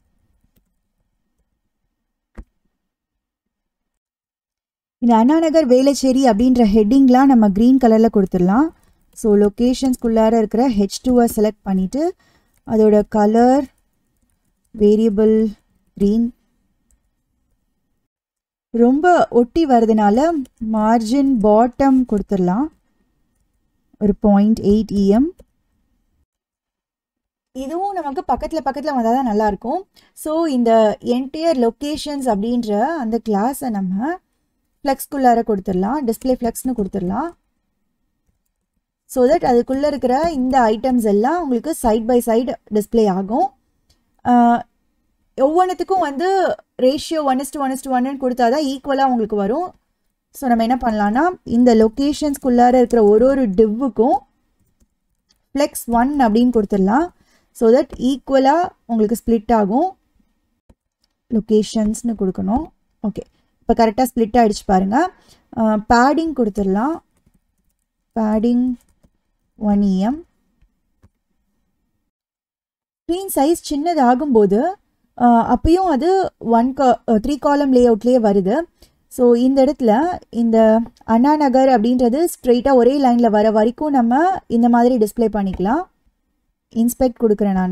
இந்த அண்ணாநகர் வேலைச்சேரி அப்படின்ற ஹெட்டிங்லாம் நம்ம க்ரீன் கலரில் கொடுத்துடலாம் ஸோ லொக்கேஷன்ஸ்குள்ளார இருக்கிற ஹெச் டூவை செலக்ட் பண்ணிவிட்டு அதோட கலர் வேரியபிள் க்ரீன் ரொம்ப ஒட்டி வரதுனால மார்ஜின் பாட்டம் கொடுத்துடலாம் ஒரு பாயிண்ட் எயிட் இஎம் இதுவும் நமக்கு பக்கத்தில் பக்கத்தில் வந்தால் தான் நல்லாயிருக்கும் ஸோ இந்த என்டையர் லொக்கேஷன்ஸ் அப்படின்ற அந்த கிளாஸை நம்ம ஃப்ளெக்ஸ்குள்ளார கொடுத்துடலாம் டிஸ்பிளே ஃப்ளெக்ஸ்னு கொடுத்துடலாம் ஸோ தட் அதுக்குள்ளே இருக்கிற இந்த ஐட்டம்ஸ் எல்லாம் உங்களுக்கு சைட் பை சைடு டிஸ்பிளே ஆகும் ஒவ்வொன்றுத்துக்கும் வந்து ratio one is to one is to ஒன்னு கொடுத்தா தான் ஈக்குவலாக உங்களுக்கு வரும் ஸோ நம்ம என்ன பண்ணலான்னா இந்த லொக்கேஷன்ஸ்குள்ளார இருக்கிற ஒரு ஒரு டிவ்வுக்கும் ஃப்ளெக்ஸ் ஒன் அப்படின்னு கொடுத்துடலாம் ஸோ தட் ஈக்குவலாக உங்களுக்கு ஸ்ப்ளிட் ஆகும் லொக்கேஷன்ஸ்னு கொடுக்கணும் ஓகே இப்போ கரெக்டாக ஸ்ப்ளிட் ஆகிடுச்சு பாருங்கள் பேடிங் கொடுத்துடலாம் padding one em screen size சின்னதாகும்போது அப்பயும் அது ஒன் கா த்ரீ காலம் லே அவுட்லேயே வருது ஸோ இந்த இடத்துல இந்த அண்ணா நகர் அப்படின்றது ஸ்ட்ரெயிட்டாக ஒரே லைனில் வர வரைக்கும் நம்ம இந்த மாதிரி டிஸ்பிளே பண்ணிக்கலாம் இன்ஸ்பெக்ட் கொடுக்குறேன் நான்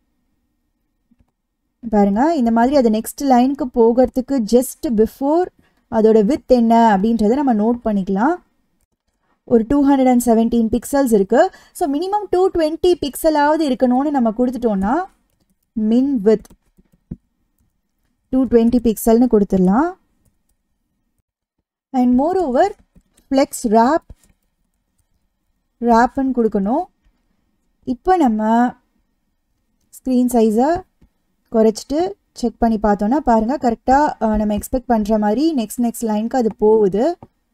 பாருங்கள் இந்த மாதிரி அது நெக்ஸ்ட் லைனுக்கு போகிறதுக்கு ஜஸ்ட் பிஃபோர் அதோட வித் என்ன அப்படின்றத நம்ம நோட் பண்ணிக்கலாம் ஒரு two hundred and seventeen pixels இருக்குது ஸோ மினிமம் டூ டுவெண்ட்டி பிக்சலாவது இருக்கணும்னு நம்ம கொடுத்துட்டோன்னா மின் வித் டூ டுவெண்ட்டி பிக்சல்னு கொடுத்துடலாம் and more over flex wrap ரேப்புன்னு கொடுக்கணும் இப்போ நம்ம ஸ்க்ரீன் சைஸை குறைச்சிட்டு செக் பண்ணி பார்த்தோன்னா பாருங்கள் கரெக்டாக நம்ம எக்ஸ்பெக்ட் பண்ணுற மாதிரி நெக்ஸ்ட் நெக்ஸ்ட் லைனுக்கு அது போகுது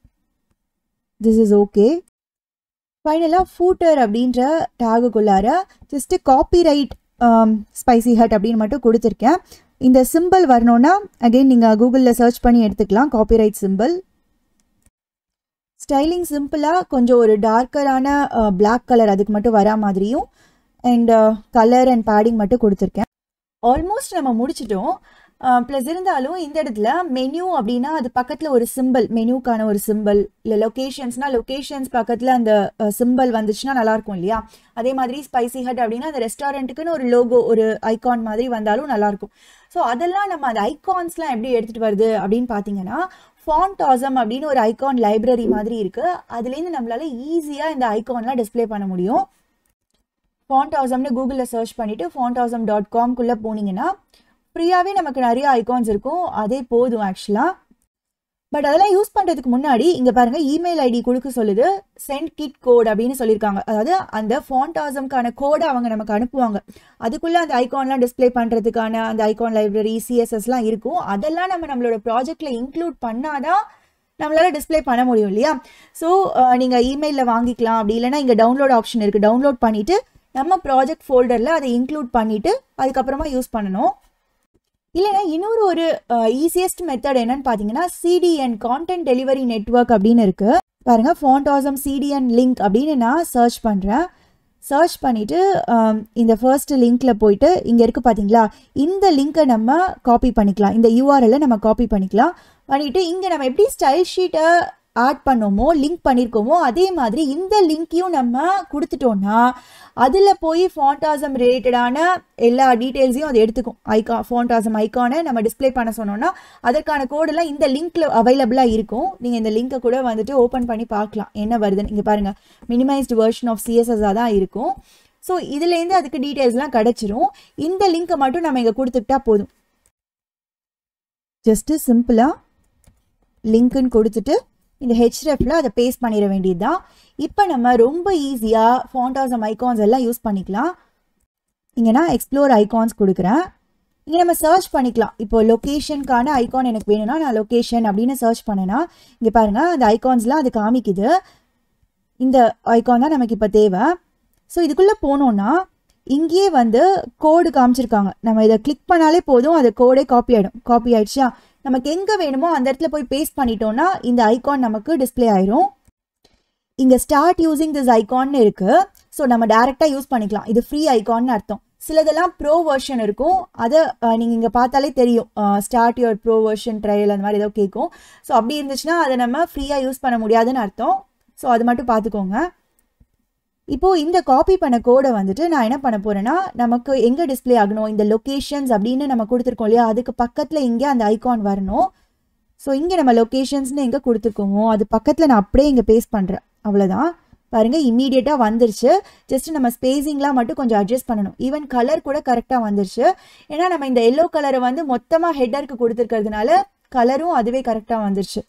திஸ் இஸ் ஓகே ஃபைனலாக ஃபூட்டர் அப்படின்ற டேகுக்குள்ளார ஜஸ்ட்டு காப்பிரைட் ஸ்பைசி ஹட் அப்படின்னு மட்டும் கொடுத்துருக்கேன் இந்த சிம்பிள் வரணும்னா அகெயின் நீங்கள் கூகுளில் சர்ச் பண்ணி எடுத்துக்கலாம் காப்பிரைட் சிம்பிள் ஸ்டைலிங் சிம்பிளாக கொஞ்சம் ஒரு டார்க்கரான பிளாக் கலர் அதுக்கு மட்டும் வரா மாதிரியும் அண்ட் கலர் அண்ட் பேடிங் மட்டும் கொடுத்துருக்கேன் ஆல்மோஸ்ட் நம்ம முடிச்சிட்டோம் ப்ளஸ் இருந்தாலும் இந்த இடத்துல மெனு அப்படின்னா அது பக்கத்தில் ஒரு சிம்பிள் மெனுக்கான ஒரு சிம்பிள் இல்லை லொக்கேஷன்ஸ்னால் லொக்கேஷன்ஸ் பக்கத்தில் அந்த சிம்பிள் வந்துச்சுன்னா நல்லாயிருக்கும் இல்லையா அதே மாதிரி ஸ்பைசி ஹட் அப்படின்னா அந்த ரெஸ்டாரண்ட்டுக்குன்னு ஒரு லோகோ ஒரு ஐகான் மாதிரி வந்தாலும் நல்லாயிருக்கும் ஸோ அதெல்லாம் நம்ம அந்த ஐகான்ஸ்லாம் எப்படி எடுத்துகிட்டு வருது அப்படின்னு பார்த்தீங்கன்னா ஃபாண்ட் ஆசம் அப்படின்னு ஒரு ஐகான் லைப்ரரி மாதிரி இருக்குது அதுலேருந்து நம்மளால ஈஸியாக இந்த ஐகான்லாம் டிஸ்பிளே பண்ண முடியும் ஃபாண்ட் ஆசம்னு கூகுளில் சர்ச் பண்ணிவிட்டு ஃபாண்ட் ஆசம் டாட் காம்குள்ளே போனீங்கன்னா ஃப்ரீயாகவே நமக்கு நிறைய ஐகான்ஸ் இருக்கும் அதே போதும் ஆக்சுவலாக பட் அதெல்லாம் யூஸ் பண்ணுறதுக்கு முன்னாடி இங்கே பாருங்கள் இமெயில் ஐடி கொடுக்க சொல்லுது சென்ட் கிட் கோட் அப்படின்னு சொல்லியிருக்காங்க அதாவது அந்த ஃபாண்ட் ஆசம்க்கான கோடை அவங்க நமக்கு அனுப்புவாங்க அதுக்குள்ளே அந்த ஐகான்லாம் டிஸ்பிளே பண்ணுறதுக்கான அந்த ஐகான் லைப்ரரி சிஎஸ்எஸ்லாம் இருக்கும் அதெல்லாம் நம்ம நம்மளோட ப்ராஜெக்டில் இன்க்ளூட் பண்ணாதான் நம்மளால் டிஸ்பிளே பண்ண முடியும் இல்லையா ஸோ நீங்கள் இமெயிலில் வாங்கிக்கலாம் அப்படி இல்லைனா இங்கே டவுன்லோட் ஆப்ஷன் இருக்குது டவுன்லோட் பண்ணிவிட்டு நம்ம ப்ராஜெக்ட் ஃபோல்டரில் அதை இன்க்ளூட் பண்ணிவிட்டு அதுக்கப்புறமா யூஸ் பண்ணணும் இல்லைனா இன்னொரு ஒரு ஈஸியஸ்ட் மெத்தட் என்னன்னு பார்த்தீங்கன்னா சிடிஎன் கான்டென்ட் டெலிவரி நெட்ஒர்க் அப்படின்னு இருக்கு பாருங்க ஃபாண்ட் ஆசம் சிடிஎன் லிங்க் அப்படின்னு நான் சர்ச் பண்ணுறேன் சர்ச் பண்ணிவிட்டு இந்த ஃபர்ஸ்ட் லிங்க்ல போயிட்டு இங்கே இருக்குது பார்த்தீங்களா இந்த லிங்க்கை நம்ம காப்பி பண்ணிக்கலாம் இந்த யூஆர்எல்லை நம்ம காப்பி பண்ணிக்கலாம் பண்ணிவிட்டு இங்கே நம்ம எப்படி ஸ்டைல் ஷீட்டை ஆட் பண்ணோமோ லிங்க் பண்ணியிருக்கோமோ அதே மாதிரி இந்த லிங்க்கையும் நம்ம கொடுத்துட்டோம்னா அதில் போய் ஃபாண்டாசம் ரிலேட்டடான எல்லா டீட்டெயில்ஸையும் அது எடுத்துக்கும் ஐகா ஃபாண்டாசம் ஐக்கானை நம்ம டிஸ்பிளே பண்ண சொன்னோம்னா அதற்கான கோடெல்லாம் இந்த லிங்க்ல அவைலபிளாக இருக்கும் நீங்கள் இந்த லிங்க்கை கூட வந்துட்டு ஓப்பன் பண்ணி பார்க்கலாம் என்ன வருதுன்னு இங்கே பாருங்கள் மினிமைஸ்டு வெர்ஷன் ஆஃப் சிஎஸ்எஸ்ஸாக தான் இருக்கும் ஸோ இதுலேருந்து அதுக்கு டீட்டெயில்ஸ்லாம் கிடச்சிரும் இந்த லிங்க்கை மட்டும் நம்ம இங்கே கொடுத்துக்கிட்டா போதும் ஜஸ்ட்டு சிம்பிளாக லிங்க்குன்னு கொடுத்துட்டு இந்த ஹெச்ரெஃப்ல அதை பேஸ்ட் பண்ணிட வேண்டியது தான் இப்போ நம்ம ரொம்ப ஈஸியாக ஃபாண்டாசம் ஐகான்ஸ் எல்லாம் யூஸ் பண்ணிக்கலாம் இங்கே நான் எக்ஸ்ப்ளோர் ஐகான்ஸ் கொடுக்குறேன் இங்கே நம்ம சர்ச் பண்ணிக்கலாம் இப்போ லொக்கேஷனுக்கான ஐகான் எனக்கு வேணும்னா நான் லொக்கேஷன் அப்படின்னு சர்ச் பண்ணேன்னா இங்கே பாருங்கள் அந்த ஐகான்ஸ்லாம் அது காமிக்குது இந்த ஐகான் தான் நமக்கு இப்போ தேவை ஸோ இதுக்குள்ளே போனோன்னா இங்கேயே வந்து கோடு காமிச்சிருக்காங்க நம்ம இதை கிளிக் பண்ணாலே போதும் அது கோடே காப்பி ஆகிடும் காப்பி ஆயிடுச்சா நமக்கு எங்கே வேணுமோ அந்த இடத்துல போய் பேஸ்ட் பண்ணிட்டோம்னா இந்த ஐகான் நமக்கு டிஸ்பிளே ஆயிரும் இங்கே ஸ்டார்ட் யூஸிங் திஸ் ஐகான்னு இருக்குது ஸோ நம்ம டேரெக்டாக யூஸ் பண்ணிக்கலாம் இது ஃப்ரீ ஐகான்னு அர்த்தம் சிலதெல்லாம் ப்ரோ வெர்ஷன் இருக்கும் அதை நீங்கள் இங்கே பார்த்தாலே தெரியும் start your pro version trial அந்த மாதிரி ஏதோ கேட்கும் ஸோ அப்படி இருந்துச்சுன்னா அதை நம்ம ஃப்ரீயாக யூஸ் பண்ண முடியாதுன்னு அர்த்தம் ஸோ அது மட்டும் பார்த்துக்கோங்க இப்போது இந்த காப்பி பண்ண கோடை வந்துட்டு நான் என்ன பண்ண போகிறேன்னா நமக்கு எங்கே டிஸ்பிளே ஆகணும் இந்த லொக்கேஷன்ஸ் அப்படின்னு நம்ம கொடுத்துருக்கோம் இல்லையா அதுக்கு பக்கத்தில் இங்கே அந்த ஐகான் வரணும் ஸோ இங்கே நம்ம லொக்கேஷன்ஸ்னு எங்கே கொடுத்துருக்கோமோ அது பக்கத்தில் நான் அப்படியே இங்கே பேஸ்ட் பண்ணுறேன் அவ்வளோதான் பாருங்கள் இம்மீடியட்டாக வந்துருச்சு ஜஸ்ட் நம்ம ஸ்பேசிங்லாம் மட்டும் கொஞ்சம் அட்ஜஸ்ட் பண்ணணும் ஈவன் கலர் கூட கரெக்டாக வந்துருச்சு ஏன்னா நம்ம இந்த எல்லோ கலரை வந்து மொத்தமாக ஹெட்டருக்கு கொடுத்துருக்கிறதுனால கலரும் அதுவே கரெக்டாக வந்துருச்சு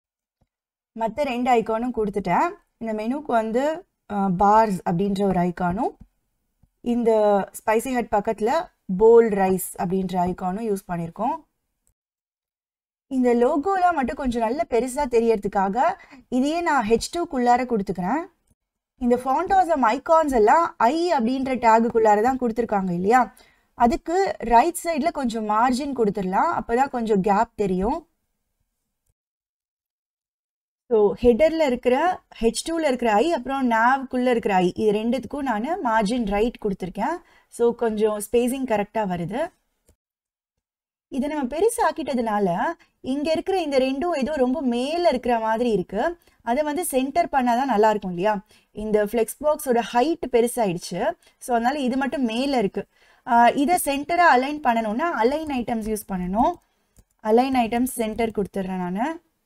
மற்ற ரெண்டு ஐக்கானும் கொடுத்துட்டேன் இந்த மெனுக்கு வந்து பார்ஸ் அப்படின்ற ஒரு ஐக்கானும் இந்த ஸ்பைசி ஹட் பக்கத்தில் போல்ட் ரைஸ் அப்படின்ற ஐக்கானும் யூஸ் பண்ணியிருக்கோம் இந்த லோகோலாம் மட்டும் கொஞ்சம் நல்ல பெருசாக தெரியறதுக்காக இதையே நான் ஹெச் டூக்குள்ளார கொடுத்துக்கிறேன் இந்த ஃபாண்டாசம் ஐகான்ஸ் எல்லாம் ஐ அப்படின்ற டேகுக்குள்ளார தான் கொடுத்துருக்காங்க இல்லையா அதுக்கு ரைட் சைடில் கொஞ்சம் மார்ஜின் கொடுத்துடலாம் அப்போ தான் கொஞ்சம் கேப் தெரியும் ஸோ ஹெடரில் இருக்கிற ஹெச் டூவில் இருக்கிற ஐ அப்புறம் நாவ்க்குள்ளே இருக்கிற ஐ இது ரெண்டுத்துக்கும் நான் மார்ஜின் ரைட் கொடுத்துருக்கேன் ஸோ கொஞ்சம் ஸ்பேசிங் கரெக்டாக வருது இதை நம்ம பெருசாக்கிட்டதுனால இங்கே இருக்கிற இந்த ரெண்டும் ஏதோ ரொம்ப மேலே இருக்கிற மாதிரி இருக்கு அதை வந்து சென்டர் பண்ணாதான் நல்லா இருக்கும் இல்லையா இந்த ஃப்ளெக்ஸ் பாக்ஸோட ஹைட் பெருசாயிடுச்சு ஸோ அதனால இது மட்டும் மேலே இருக்கு ஆஹ் இதை சென்டராக அலைன் பண்ணணும்னா அலைன் ஐட்டம்ஸ் யூஸ் பண்ணணும் அலைன் ஐட்டம்ஸ் சென்டர் கொடுத்துட்றேன் நான்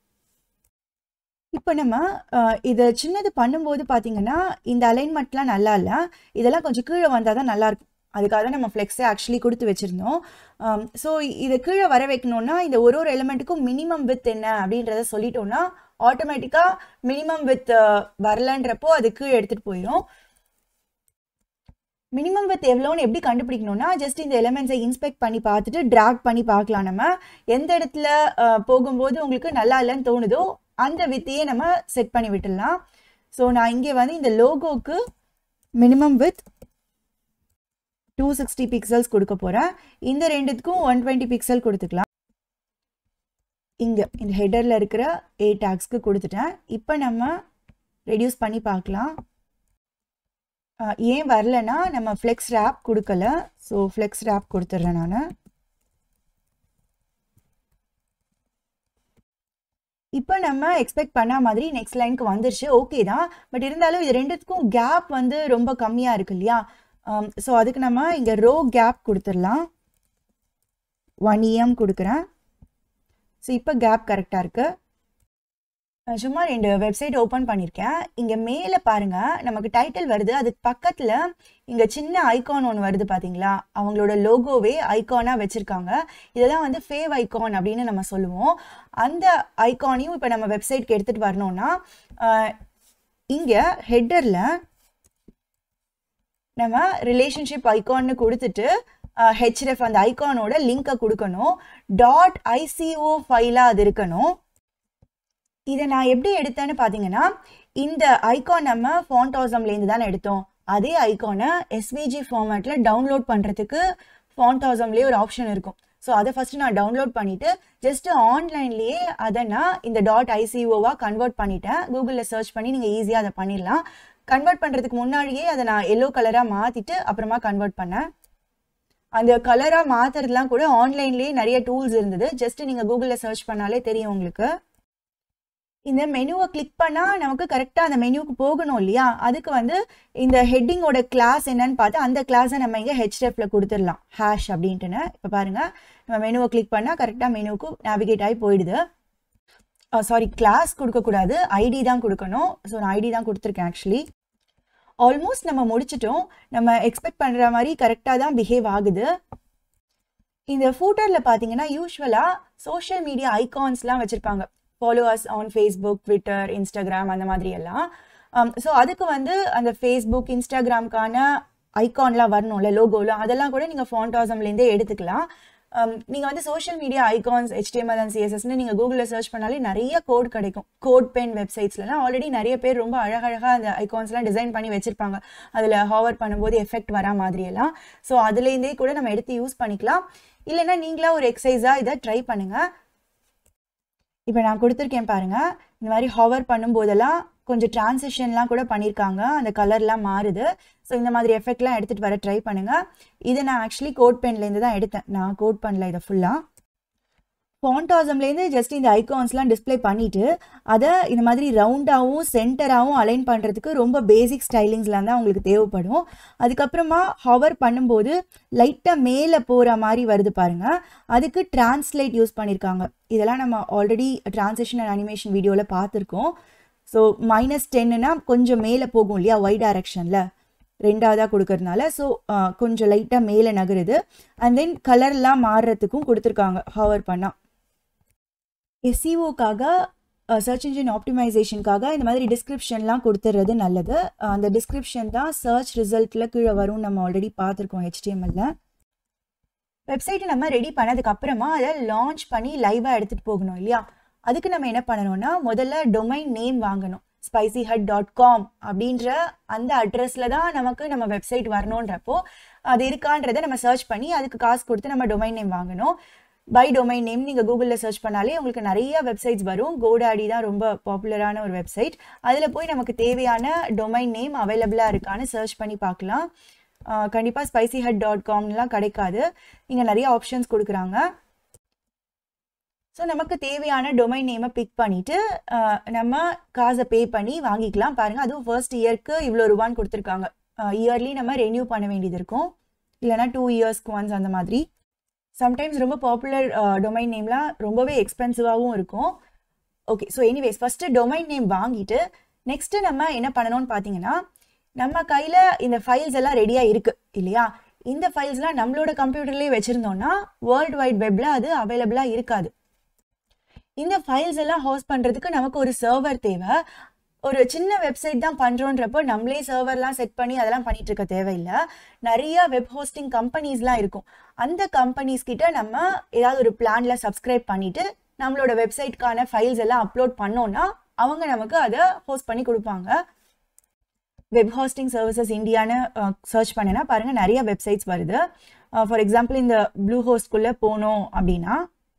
இப்போ நம்ம அஹ், இதை சின்னது பண்ணும்போது பார்த்தீங்கன்னா இந்த அலைன்மெண்ட்லாம் நல்லா இல்லை இதெல்லாம் கொஞ்சம் கீழே வந்தால் தான் நல்லாயிருக்கும் அதுக்காக தான் நம்ம ஃப்ளெக்ஸை ஆக்சுவலி கொடுத்து வச்சுருந்தோம் ஸோ இதை கீழே வர வைக்கணும்னா இந்த ஒரு ஒரு எலிமெண்ட்டுக்கும் மினிமம் வித் என்ன அப்படின்றத சொல்லிட்டோம்னா ஆட்டோமேட்டிக்காக மினிமம் வித் வரலன்றப்போ அது கீழே எடுத்துகிட்டு போயிடும் மினிமம் வித் எவ்வளோன்னு எப்படி கண்டுபிடிக்கணும்னா ஜஸ்ட் இந்த எலிமெண்ட்ஸை இன்ஸ்பெக்ட் பண்ணி பார்த்துட்டு ட்ராக் பண்ணி பார்க்கலாம் நம்ம எந்த இடத்துல அஹ், போகும்போது உங்களுக்கு நல்லா இல்லைன்னு தோணுதோ அந்த வித்தையே நம்ம செட் பண்ணி விட்டுடலாம் ஸோ நான் இங்கே வந்து இந்த லோகோக்கு minimum width two sixty pixels கொடுக்க போகிறேன் இந்த ரெண்டுத்துக்கும் ஒன் டுவெண்ட்டி பிக்சல் கொடுத்துக்கலாம் இங்கே இந்த ஹெடரில் இருக்கிற ஏ டேக்ஸ்க்கு கொடுத்துட்டேன் இப்போ நம்ம ரெடியூஸ் பண்ணி பார்க்கலாம் ஆஹ் ஏன் வரலன்னா நம்ம ஃப்ளெக்ஸ் ரேப் கொடுக்கல ஸோ ஃப்ளெக்ஸ் ரேப் கொடுத்துட்றேன் நான் இப்போ நம்ம எக்ஸ்பெக்ட் பண்ண மாதிரி நெக்ஸ்ட் லைனுக்கு வந்துருச்சு ஓகே தான் பட் இருந்தாலும் இது ரெண்டுத்துக்கும் கேப் வந்து ரொம்ப கம்மியாக இருக்கு இல்லையா ஸோ அதுக்கு நம்ம இங்கே ரோ கேப் கொடுத்துடலாம் ஒன் இஎம் கொடுக்குறேன் ஸோ இப்போ கேப் கரெக்டாக இருக்குது நான் சும்மா ரெண்டு வெப்சைட் ஓப்பன் பண்ணியிருக்கேன் இங்கே மேலே பாருங்க நமக்கு டைட்டில் வருது அதுக்கு பக்கத்தில் இங்கே சின்ன ஐகான் ஒன்று வருது பார்த்தீங்களா அவங்களோட லோகோவே ஐகானாக வச்சுருக்காங்க இதை தான் வந்து ஃபேவ் ஐகான் அப்படின்னு நம்ம சொல்லுவோம் அந்த ஐகானையும் இப்போ நம்ம வெப்சைட்க்கு எடுத்துகிட்டு வரணும்னா இங்கே ஹெட்டரில் நம்ம ரிலேஷன்ஷிப் ஐகான்னு கொடுத்துட்டு ஹெச்எஃப் அந்த ஐகானோட லிங்கை கொடுக்கணும் டாட் ஐசிஓ ஃபைலாக அது இருக்கணும் இதை நான் எப்படி எடுத்தேன்னு பார்த்தீங்கன்னா இந்த ஐகான் நம்ம ஃபாண்டாசம்லேருந்து தானே எடுத்தோம் அதே ஐகானை எஸ்விஜி ஃபார்மேட்டில் டவுன்லோட் பண்ணுறதுக்கு ஃபாண்டாசம்லேயே ஒரு ஆப்ஷன் இருக்கும் ஸோ அதை ஃபஸ்ட்டு நான் டவுன்லோட் பண்ணிவிட்டு ஜஸ்ட் ஆன்லைன்லேயே அதை நான் இந்த டாட் ஐசிஓவாக கன்வெர்ட் பண்ணிட்டேன் கூகுளில் சர்ச் பண்ணி நீங்கள் ஈஸியாக அதை பண்ணிடலாம் கன்வெர்ட் பண்ணுறதுக்கு முன்னாடியே அதை நான் எல்லோ கலராக மாற்றிட்டு அப்புறமா கன்வெர்ட் பண்ணேன் அந்த கலராக மாற்றுறதுலாம் கூட ஆன்லைன்லேயே நிறைய டூல்ஸ் இருந்தது ஜஸ்ட் நீங்கள் கூகுளில் சர்ச் பண்ணாலே தெரியும் உங்களுக்கு இந்த மெனுவை கிளிக் பண்ணால் நமக்கு கரெக்டாக அந்த மெனுவுக்கு போகணும் இல்லையா அதுக்கு வந்து இந்த ஹெட்டிங்கோட கிளாஸ் என்னன்னு பார்த்து அந்த கிளாஸை நம்ம இங்கே ஹெச்டெஃப்ல கொடுத்துடலாம் ஹேஷ் அப்படின்ட்டுன்னு இப்போ பாருங்கள் நம்ம மெனுவை கிளிக் பண்ணால் கரெக்டாக மெனுவுக்கு நேவிகேட் ஆகி போயிடுது சாரி கிளாஸ் கொடுக்கக்கூடாது ஐடி தான் கொடுக்கணும் ஸோ நான் ஐடி தான் கொடுத்துருக்கேன் ஆக்சுவலி ஆல்மோஸ்ட் நம்ம முடிச்சிட்டோம் நம்ம எக்ஸ்பெக்ட் பண்ணுற மாதிரி கரெக்டாக தான் பிஹேவ் ஆகுது இந்த ஃபூட்டரில் பார்த்தீங்கன்னா யூஸ்வலாக சோஷியல் மீடியா ஐகான்ஸ்லாம் வச்சுருப்பாங்க followers on Facebook Twitter Instagram அந்த மாதிரி எல்லாம் ஸோ அதுக்கு வந்து அந்த ஃபேஸ்புக் இன்ஸ்டாகிராம்க்கான ஐகான்லாம் வரணும்ல லோகோலாம் அதெல்லாம் கூட நீங்கள் ஃபாண்டாசம்லேருந்தே எடுத்துக்கலாம் நீங்கள் வந்து social media icons HTML and சிஎஸ்எஸ்னு நீங்கள் கூகுளில் சர்ச் பண்ணாலே நிறைய கோட் கிடைக்கும் கோட் பென் வெப்சைட்ஸ்லாம் ஆல்ரெடி நிறைய பேர் ரொம்ப அழகழகாக அந்த ஐகான்ஸ்லாம் டிசைன் பண்ணி வச்சுருப்பாங்க அதில் ஹாவர் பண்ணும்போது எஃபெக்ட் வரா மாதிரியெல்லாம் ஸோ அதுலேருந்தே கூட நம்ம எடுத்து யூஸ் பண்ணிக்கலாம் இல்லைன்னா நீங்களா ஒரு எக்ஸசைஸாக இதை ட்ரை பண்ணுங்கள் இப்போ நான் கொடுத்துருக்கேன் பாருங்க இந்த மாதிரி ஹவர் பண்ணும்போதெல்லாம் கொஞ்சம் டிரான்சிஷன்லாம் கூட பண்ணியிருக்காங்க அந்த கலர்லாம் மாறுது ஸோ இந்த மாதிரி எஃபெக்ட்லாம் எடுத்துகிட்டு வர ட்ரை பண்ணுங்க இதை நான் ஆக்சுவலி கோட் பென்லேருந்து தான் எடுத்தேன் நான் கோட் பண்ணல இதை ஃபுல்லாக ஃபாண்டாசம்லேருந்து ஜஸ்ட் இந்த ஐகான்ஸ்லாம் டிஸ்ப்ளே பண்ணிவிட்டு அதை இந்த மாதிரி ரவுண்டாகவும் சென்டராகவும் அலைன் பண்ணுறதுக்கு ரொம்ப பேசிக் ஸ்டைலிங்ஸ்லாம் தான் உங்களுக்கு தேவைப்படும் அதுக்கப்புறமா ஹவர் பண்ணும்போது லைட்டாக மேலே போகிற மாதிரி வருது பாருங்கள் அதுக்கு டிரான்ஸ்லேட் யூஸ் பண்ணியிருக்காங்க இதெல்லாம் நம்ம ஆல்ரெடி டிரான்சேஷன் அண்ட் அனிமேஷன் வீடியோவில் பார்த்துருக்கோம் ஸோ மைனஸ் டென்னுனா கொஞ்சம் மேலே போகும் இல்லையா ஒய் டைரக்ஷனில் ரெண்டாவதாக கொடுக்கறதுனால ஸோ கொஞ்சம் லைட்டாக மேலே நகருது அண்ட் தென் கலர்லாம் மாறுறதுக்கும் கொடுத்துருக்காங்க ஹவர் பண்ணால் எஸ்சிஓக்காக சர்ச் இன்ஜின் ஆப்டிமைசேஷனுக்காக இந்த மாதிரி டிஸ்கிரிப்ஷன்லாம் கொடுத்துறது நல்லது அஹ் அந்த டிஸ்கிரிப்ஷன் தான் சர்ச் ரிசல்ட்டில் கீழே வரும் நம்ம ஆல்ரெடி பார்த்துருக்கோம் ஹெச்டிஎம்எல்ல வெப்சைட்டை நம்ம ரெடி பண்ணதுக்கு அப்புறமா அதை லான்ச் பண்ணி லைவாக எடுத்துகிட்டு போகணும் இல்லையா அதுக்கு நம்ம என்ன பண்ணணும்னா முதல்ல டொமைன் நேம் வாங்கணும் ஸ்பைசி ஹட் டாட் காம் அப்படின்ற அந்த அட்ரஸில் தான் நமக்கு நம்ம வெப்சைட் வரணுன்றப்போ அது இருக்கான்றதை நம்ம சர்ச் பண்ணி அதுக்கு காசு கொடுத்து நம்ம டொமைன் நேம் வாங்கணும் பை டொமைன் நேம் நீங்கள் கூகுளில் சர்ச் பண்ணாலே உங்களுக்கு நிறைய வெப்சைட்ஸ் வரும் கோடாடி தான் ரொம்ப பாப்புலரான ஒரு வெப்சைட் அதில் போய் நமக்கு தேவையான டொமைன் நேம் அவைலபிளாக இருக்கான்னு சர்ச் பண்ணி பார்க்கலாம் கண்டிப்பாக ஸ்பைசி ஹட் டாட் காம்லாம் கிடைக்காது இங்கே நிறைய ஆப்ஷன்ஸ் கொடுக்குறாங்க ஸோ நமக்கு தேவையான டொமைன் நேமை பிக் பண்ணிவிட்டு நம்ம காசை பே பண்ணி வாங்கிக்கலாம் பாருங்கள் அதுவும் ஃபர்ஸ்ட் இயர்க்கு இவ்வளோ ரூபான்னு கொடுத்துருக்காங்க இயர்லி நம்ம ரெனியூ பண்ண வேண்டியது இருக்கும் இல்லைனா டூ இயர்ஸ்க்கு ஒன்ஸ் அந்த மாதிரி சம்டைம்ஸ் ரொம்ப பாப்புலர் டொமைன் நேம்லாம் ரொம்பவே எக்ஸ்பென்சிவாகவும் இருக்கும் okay so anyways first domain name வாங்கிட்டு நெக்ஸ்ட்டு நம்ம என்ன பண்ணணும்னு பார்த்தீங்கன்னா நம்ம கையில் இந்த ஃபைல்ஸ் எல்லாம் ரெடியாக இருக்குது இல்லையா இந்த ஃபைல்ஸ்லாம் நம்மளோட கம்ப்யூட்டர்லேயே வச்சுருந்தோம்னா வேர்ல்டு வைட் வெப்பில் அது அவைலபிளாக இருக்காது இந்த ஃபைல்ஸ் எல்லாம் ஹோஸ்ட் பண்ணுறதுக்கு நமக்கு ஒரு சர்வர் தேவை ஒரு சின்ன வெப்சைட் தான் பண்ணுறோன்றப்போ நம்மளே சர்வர்லாம் செட் பண்ணி அதெல்லாம் பண்ணிட்டு இருக்க தேவையில்லை நிறைய வெப் ஹோஸ்டிங் கம்பெனிஸ்லாம் இருக்கும் அந்த கம்பெனிஸ் கிட்ட நம்ம ஏதாவது ஒரு பிளான்ல சப்ஸ்கிரைப் பண்ணிட்டு நம்மளோட வெப்சைட்கான ஃபைல்ஸ் எல்லாம் அப்லோட் பண்ணோம்னா அவங்க நமக்கு அதை ஹோஸ்ட் பண்ணி கொடுப்பாங்க வெப் ஹாஸ்டிங் சர்வீசஸ் இந்தியான்னு சர்ச் பண்ணினா பாருங்கள் நிறைய வெப்சைட்ஸ் வருது ஃபார் எக்ஸாம்பிள் இந்த ப்ளூ ஹோஸ்ட்குள்ளே போனோம் அப்படின்னா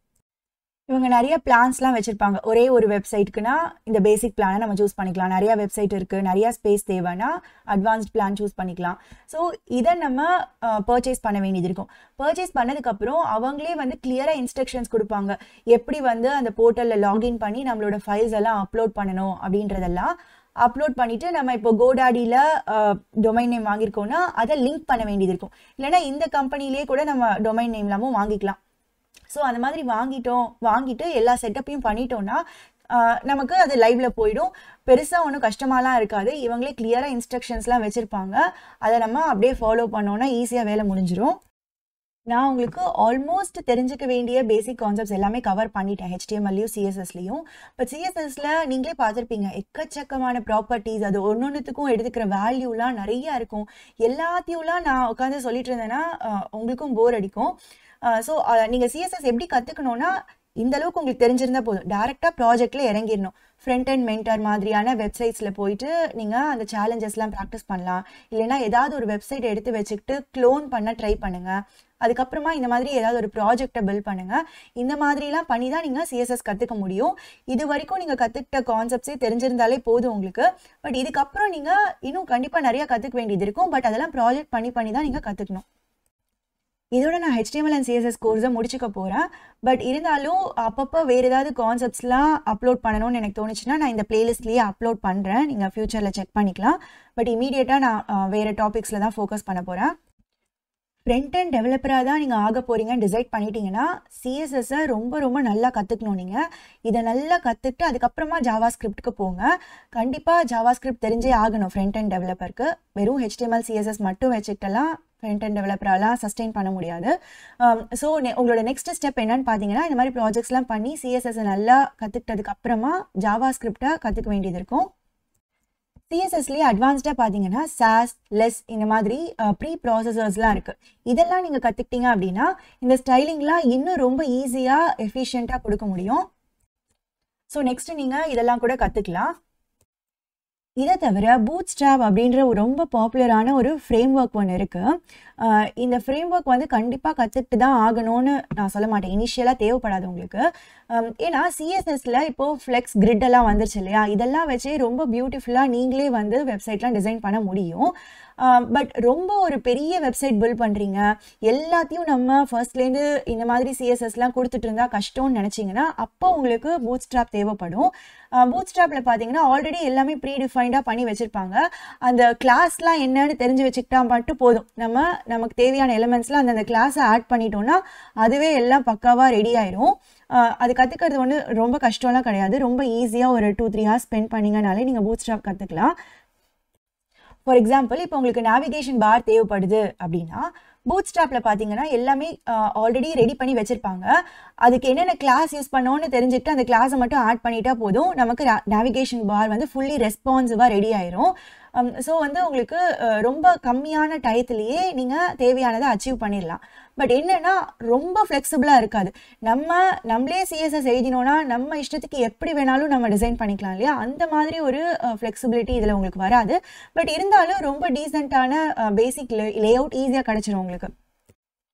இவங்க நிறைய பிளான்ஸ்லாம் வச்சுருப்பாங்க ஒரே ஒரு வெப்சைட்டுக்குனா இந்த பேசிக் பிளானை நம்ம சூஸ் பண்ணிக்கலாம் நிறைய வெப்சைட் இருக்குது நிறைய ஸ்பேஸ் தேவைன்னா அட்வான்ஸ்ட் பிளான் சூஸ் பண்ணிக்கலாம் ஸோ இதை நம்ம பர்ச்சேஸ் பண்ண வேண்டியது இருக்கும் பர்ச்சேஸ் பண்ணதுக்கப்புறம் அவங்களே வந்து கிளியராக இன்ஸ்ட்ரக்ஷன்ஸ் கொடுப்பாங்க எப்படி வந்து அந்த போர்ட்டலில் லாகின் பண்ணி நம்மளோட ஃபைல்ஸ் எல்லாம் அப்லோட் பண்ணணும் அப்படின்றதெல்லாம் அப்லோட் பண்ணிட்டு நம்ம இப்போ கோடாடியில் டொமைன் நேம் வாங்கியிருக்கோம்னா அதை லிங்க் பண்ண வேண்டியது இருக்கும் இல்லைனா இந்த கம்பெனிலேயே கூட நம்ம டொமைன் நேம்லாமும் வாங்கிக்கலாம் ஸோ அந்த மாதிரி வாங்கிட்டோம் வாங்கிட்டு எல்லா செட்டப்பையும் பண்ணிட்டோம்னா நமக்கு அது லைவ்ல போயிடும் பெருசாக ஒன்றும் கஷ்டமாலாம் இருக்காது இவங்களே கிளியராக இன்ஸ்ட்ரக்ஷன்ஸ்லாம் வச்சுருப்பாங்க அதை நம்ம அப்படியே ஃபாலோ பண்ணோன்னா ஈஸியாக வேலை முடிஞ்சிடும் நான் உங்களுக்கு ஆல்மோஸ்ட் தெரிஞ்சுக்க வேண்டிய பேசிக் கான்செப்ட்ஸ் எல்லாமே கவர் பண்ணிட்டேன் ஹெச்டிஎம்எல்லையும் சிஎஸ்எஸ்லையும் பட் சிஎஸ்எஸ்ல நீங்களே பார்த்துருப்பீங்க எக்கச்சக்கமான ப்ராப்பர்ட்டிஸ் அது ஒன்று ஒன்றுத்துக்கும் எடுத்துக்கிற வேல்யூலாம் நிறைய இருக்கும் எல்லாத்தையும்லாம் நான் உட்காந்து சொல்லிட்டு இருந்தேன்னா உங்களுக்கும் போர் அடிக்கும் ஸோ நீங்கள் சிஎஸ்எஸ் எப்படி கற்றுக்கணுன்னா இந்த அளவுக்கு உங்களுக்கு தெரிஞ்சிருந்தா போதும் டேரெக்டாக ப்ராஜெக்ட்ல இறங்கிடணும் ஃப்ரண்ட் அண்ட் மென்டர் மாதிரியான வெப்சைட்ஸில் போயிட்டு நீங்கள் அந்த சேலஞ்சஸ்லாம் ப்ராக்டிஸ் பண்ணலாம் இல்லைனா ஏதாவது ஒரு வெப்சைட் எடுத்து வச்சுக்கிட்டு க்ளோன் பண்ண ட்ரை பண்ணுங்கள் அதுக்கப்புறமா இந்த மாதிரி ஏதாவது ஒரு ப்ராஜெக்டை பில்ட் பண்ணுங்கள் இந்த மாதிரிலாம் பண்ணி தான் நீங்கள் சிஎஸ்எஸ் கற்றுக்க முடியும் இது வரைக்கும் நீங்கள் கற்றுக்கிட்ட கான்செப்ட்ஸே தெரிஞ்சிருந்தாலே போதும் உங்களுக்கு பட் இதுக்கப்புறம் நீங்கள் இன்னும் கண்டிப்பாக நிறையா கற்றுக்க வேண்டியது இருக்கும் பட் அதெல்லாம் ப்ராஜெக்ட் பண்ணி பண்ணி தான் நீங்கள் கற்றுக்கணும் இதோட நான் ஹெச்டிஎம்எல் அண்ட் சிஎஸ்எஸ் கோர்ஸை முடிச்சுக்க போகிறேன் பட் இருந்தாலும் அப்பப்போ வேறு ஏதாவது கான்செப்ட்ஸ்லாம் அப்லோட் பண்ணணும்னு எனக்கு தோணுச்சுன்னா நான் இந்த பிளேலிஸ்ட்லேயே அப்லோட் பண்ணுறேன் நீங்கள் ஃப்யூச்சரில் செக் பண்ணிக்கலாம் பட் இமீடியட்டாக நான் வேறு டாபிக்ஸில் தான் ஃபோக்கஸ் பண்ண போகிறேன் ஃப்ரண்ட் அண்ட் டெவலப்பராக தான் நீங்கள் ஆக போகிறீங்கன்னு டிசைட் பண்ணிட்டீங்கன்னா சிஎஸ்எஸ்ஸை ரொம்ப ரொம்ப நல்லா கற்றுக்கணும் நீங்கள் இதை நல்லா கற்றுக்கிட்டு அதுக்கப்புறமா ஜாவா ஸ்கிரிப்டுக்கு போங்க கண்டிப்பாக ஜாவா ஸ்கிரிப்ட் தெரிஞ்சே ஆகணும் ஃப்ரண்ட் அண்ட் டெவலப்பருக்கு வெறும் ஹெச்டிஎம்எல் சிஎஸ்எஸ் மட்டும் வச்சுக்கிட்டலாம் ஃப்ரண்ட் அண்ட் டெவலப்பராலாம் சஸ்டெயின் பண்ண முடியாது ஸோ உங்களோட நெக்ஸ்ட் ஸ்டெப் என்னன்னு பார்த்தீங்கன்னா இந்த மாதிரி ப்ராஜெக்ட்ஸ்லாம் பண்ணி சிஎஸ்எஸ் நல்லா கற்றுக்கிட்டதுக்கு அப்புறமா ஜாவா ஸ்கிரிப்டை கற்றுக்க வேண்டியது இருக்கும் சிஎஸ்எஸ்லேயே அட்வான்ஸ்டாக பார்த்தீங்கன்னா சாஸ் லெஸ் இந்த மாதிரி ப்ரீ ப்ராசஸர்ஸ்லாம் இருக்குது இதெல்லாம் நீங்கள் கற்றுக்கிட்டீங்க அப்படின்னா இந்த ஸ்டைலிங்லாம் இன்னும் ரொம்ப ஈஸியாக எஃபிஷியண்ட்டாக கொடுக்க முடியும் ஸோ நெக்ஸ்ட் நீங்கள் இதெல்லாம் கூட கற்றுக்கலாம் இதை தவிர பூட் ஸ்டாப் அப்படின்ற ஒரு ரொம்ப பாப்புலரான ஒரு ஃப்ரேம் ஒர்க் ஒன்று இருக்குது இந்த ஃப்ரேம் ஒர்க் வந்து கண்டிப்பாக கற்றுக்கிட்டு தான் ஆகணும்னு நான் சொல்ல மாட்டேன் இனிஷியலாக தேவைப்படாது உங்களுக்கு ஏன்னா சிஎஸ்எஸ்ல இப்போது ஃப்ளெக்ஸ் கிரிட் எல்லாம் வந்துருச்சு இல்லையா இதெல்லாம் வச்சு ரொம்ப பியூட்டிஃபுல்லாக நீங்களே வந்து வெப்சைட்லாம் டிசைன் பண்ண முடியும் பட் ரொம்ப ஒரு பெரிய வெப்சைட் பில்ட் பண்ணுறீங்க எல்லாத்தையும் நம்ம ஃபர்ஸ்ட்லேருந்து இந்த மாதிரி சிஎஸ்எஸ்லாம் கொடுத்துட்டு இருந்தால் கஷ்டம்னு நினச்சிங்கன்னா அப்போ உங்களுக்கு பூட் ஸ்ட்ராப் தேவைப்படும் பூட் ஸ்ட்ராப்பில் பார்த்தீங்கன்னா ஆல்ரெடி எல்லாமே ப்ரீ டிஃபைன்டாக பண்ணி வச்சுருப்பாங்க அந்த கிளாஸ்லாம் என்னன்னு தெரிஞ்சு வச்சுக்கிட்டா மட்டும் போதும் நம்ம நமக்கு தேவையான எலிமெண்ட்ஸ்லாம் அந்தந்த கிளாஸை ஆட் பண்ணிட்டோம்னா அதுவே எல்லாம் பக்காவாக ரெடி ஆயிரும் அது கற்றுக்கிறது ஒன்று ரொம்ப கஷ்டம்லாம் கிடையாது ரொம்ப ஈஸியாக ஒரு டூ த்ரீ ஹவர்ஸ் ஸ்பெண்ட் பண்ணிங்கனாலே நீங்கள் பூட் ஸ்ட்ராப் கற்றுக்கலாம் ஃபார் எக்ஸாம்பிள் இப்போ உங்களுக்கு நேவிகேஷன் பார் தேவைப்படுது அப்படின்னா பூட் ஸ்டாப்பில் பார்த்தீங்கன்னா எல்லாமே ஆல்ரெடி ரெடி பண்ணி வச்சுருப்பாங்க அதுக்கு என்னென்ன கிளாஸ் யூஸ் பண்ணோன்னு தெரிஞ்சுக்கிட்டு அந்த கிளாஸை மட்டும் ஆட் பண்ணிட்டா போதும் நமக்கு நேவிகேஷன் பார் வந்து ஃபுல்லி ரெஸ்பான்சிவாக ரெடி ஆயிரும் ஸோ வந்து உங்களுக்கு ரொம்ப கம்மியான டயத்துலேயே நீங்கள் தேவையானதை அச்சீவ் பண்ணிடலாம் பட் என்னென்னா ரொம்ப ஃப்ளெக்சிபிளாக இருக்காது நம்ம நம்மளே சிஎஸ்எஸ் எழுதினோன்னா நம்ம இஷ்டத்துக்கு எப்படி வேணாலும் நம்ம டிசைன் பண்ணிக்கலாம் இல்லையா அந்த மாதிரி ஒரு ஃப்ளெக்சிபிலிட்டி இதில் உங்களுக்கு வராது பட் இருந்தாலும் ரொம்ப டீசெண்டான பேசிக் லே அவுட் ஈஸியாக கிடச்சிரும் உங்களுக்கு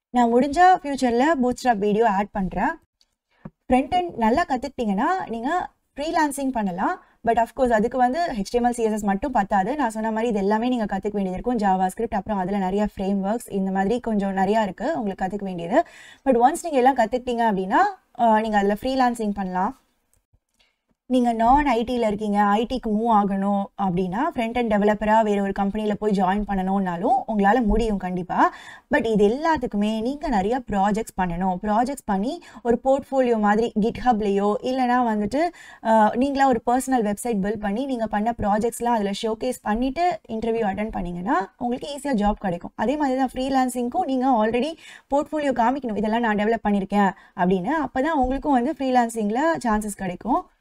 நான் முடிஞ்சால் ஃப்யூச்சரில் பூட்ஸ்ட்ராப் வீடியோ ஆட் பண்ணுறேன் ஃப்ரண்ட் அண்ட் நல்லா கற்றுக்கிட்டிங்கன்னா நீங்கள் ஃப்ரீலான்சிங் பண்ணலாம் பட் அஃப்கோர்ஸ் அதுக்கு வந்து ஹெச்டிஎம்எல் சிஎஸ்எஸ் மட்டும் பத்தாது நான் சொன்ன மாதிரி இது எல்லாமே நீங்கள் கற்றுக்க வேண்டியது இருக்கும் ஜாவா ஸ்கிரிப்ட் அப்புறம் அதில் நிறைய ஃப்ரேம் ஒர்க்ஸ் இந்த மாதிரி கொஞ்சம் நிறையா இருக்குது உங்களுக்கு கற்றுக்க வேண்டியது பட் ஒன்ஸ் நீங்கள் எல்லாம் கற்றுக்கிட்டீங்க அப்படின்னா நீங்கள் அதில் ஃப்ரீலான்சிங் பண்ணலாம் நீங்கள் நான் ஐடியில் இருக்கீங்க ஐடிக்கு மூவ் ஆகணும் அப்படின்னா ஃப்ரண்ட் அண்ட் டெவலப்பராக வேறு ஒரு கம்பெனியில் போய் ஜாயின் பண்ணணும்னாலும் உங்களால் முடியும் கண்டிப்பாக பட் இது எல்லாத்துக்குமே நீங்கள் நிறைய ப்ராஜெக்ட்ஸ் பண்ணணும் ப்ராஜெக்ட்ஸ் பண்ணி ஒரு போர்ட்ஃபோலியோ மாதிரி கிட்ஹப்லேயோ இல்லைனா வந்துட்டு நீங்களாக ஒரு பர்சனல் வெப்சைட் பில்ட் பண்ணி நீங்கள் பண்ண ப்ராஜெக்ட்ஸ்லாம் அதில் ஷோகேஸ் பண்ணிவிட்டு இன்டர்வியூ அட்டன் பண்ணிங்கன்னா உங்களுக்கு ஈஸியாக ஜாப் கிடைக்கும் அதே மாதிரி தான் ஃப்ரீலான்சிங்க்கும் நீங்கள் ஆல்ரெடி போர்ட்ஃபோலியோ காமிக்கணும் இதெல்லாம் நான் டெவலப் பண்ணியிருக்கேன் அப்படின்னு அப்போ தான் உங்களுக்கும் வந்து ஃப்ரீலான்சிங்கில் சான்சஸ் கிடைக்கும்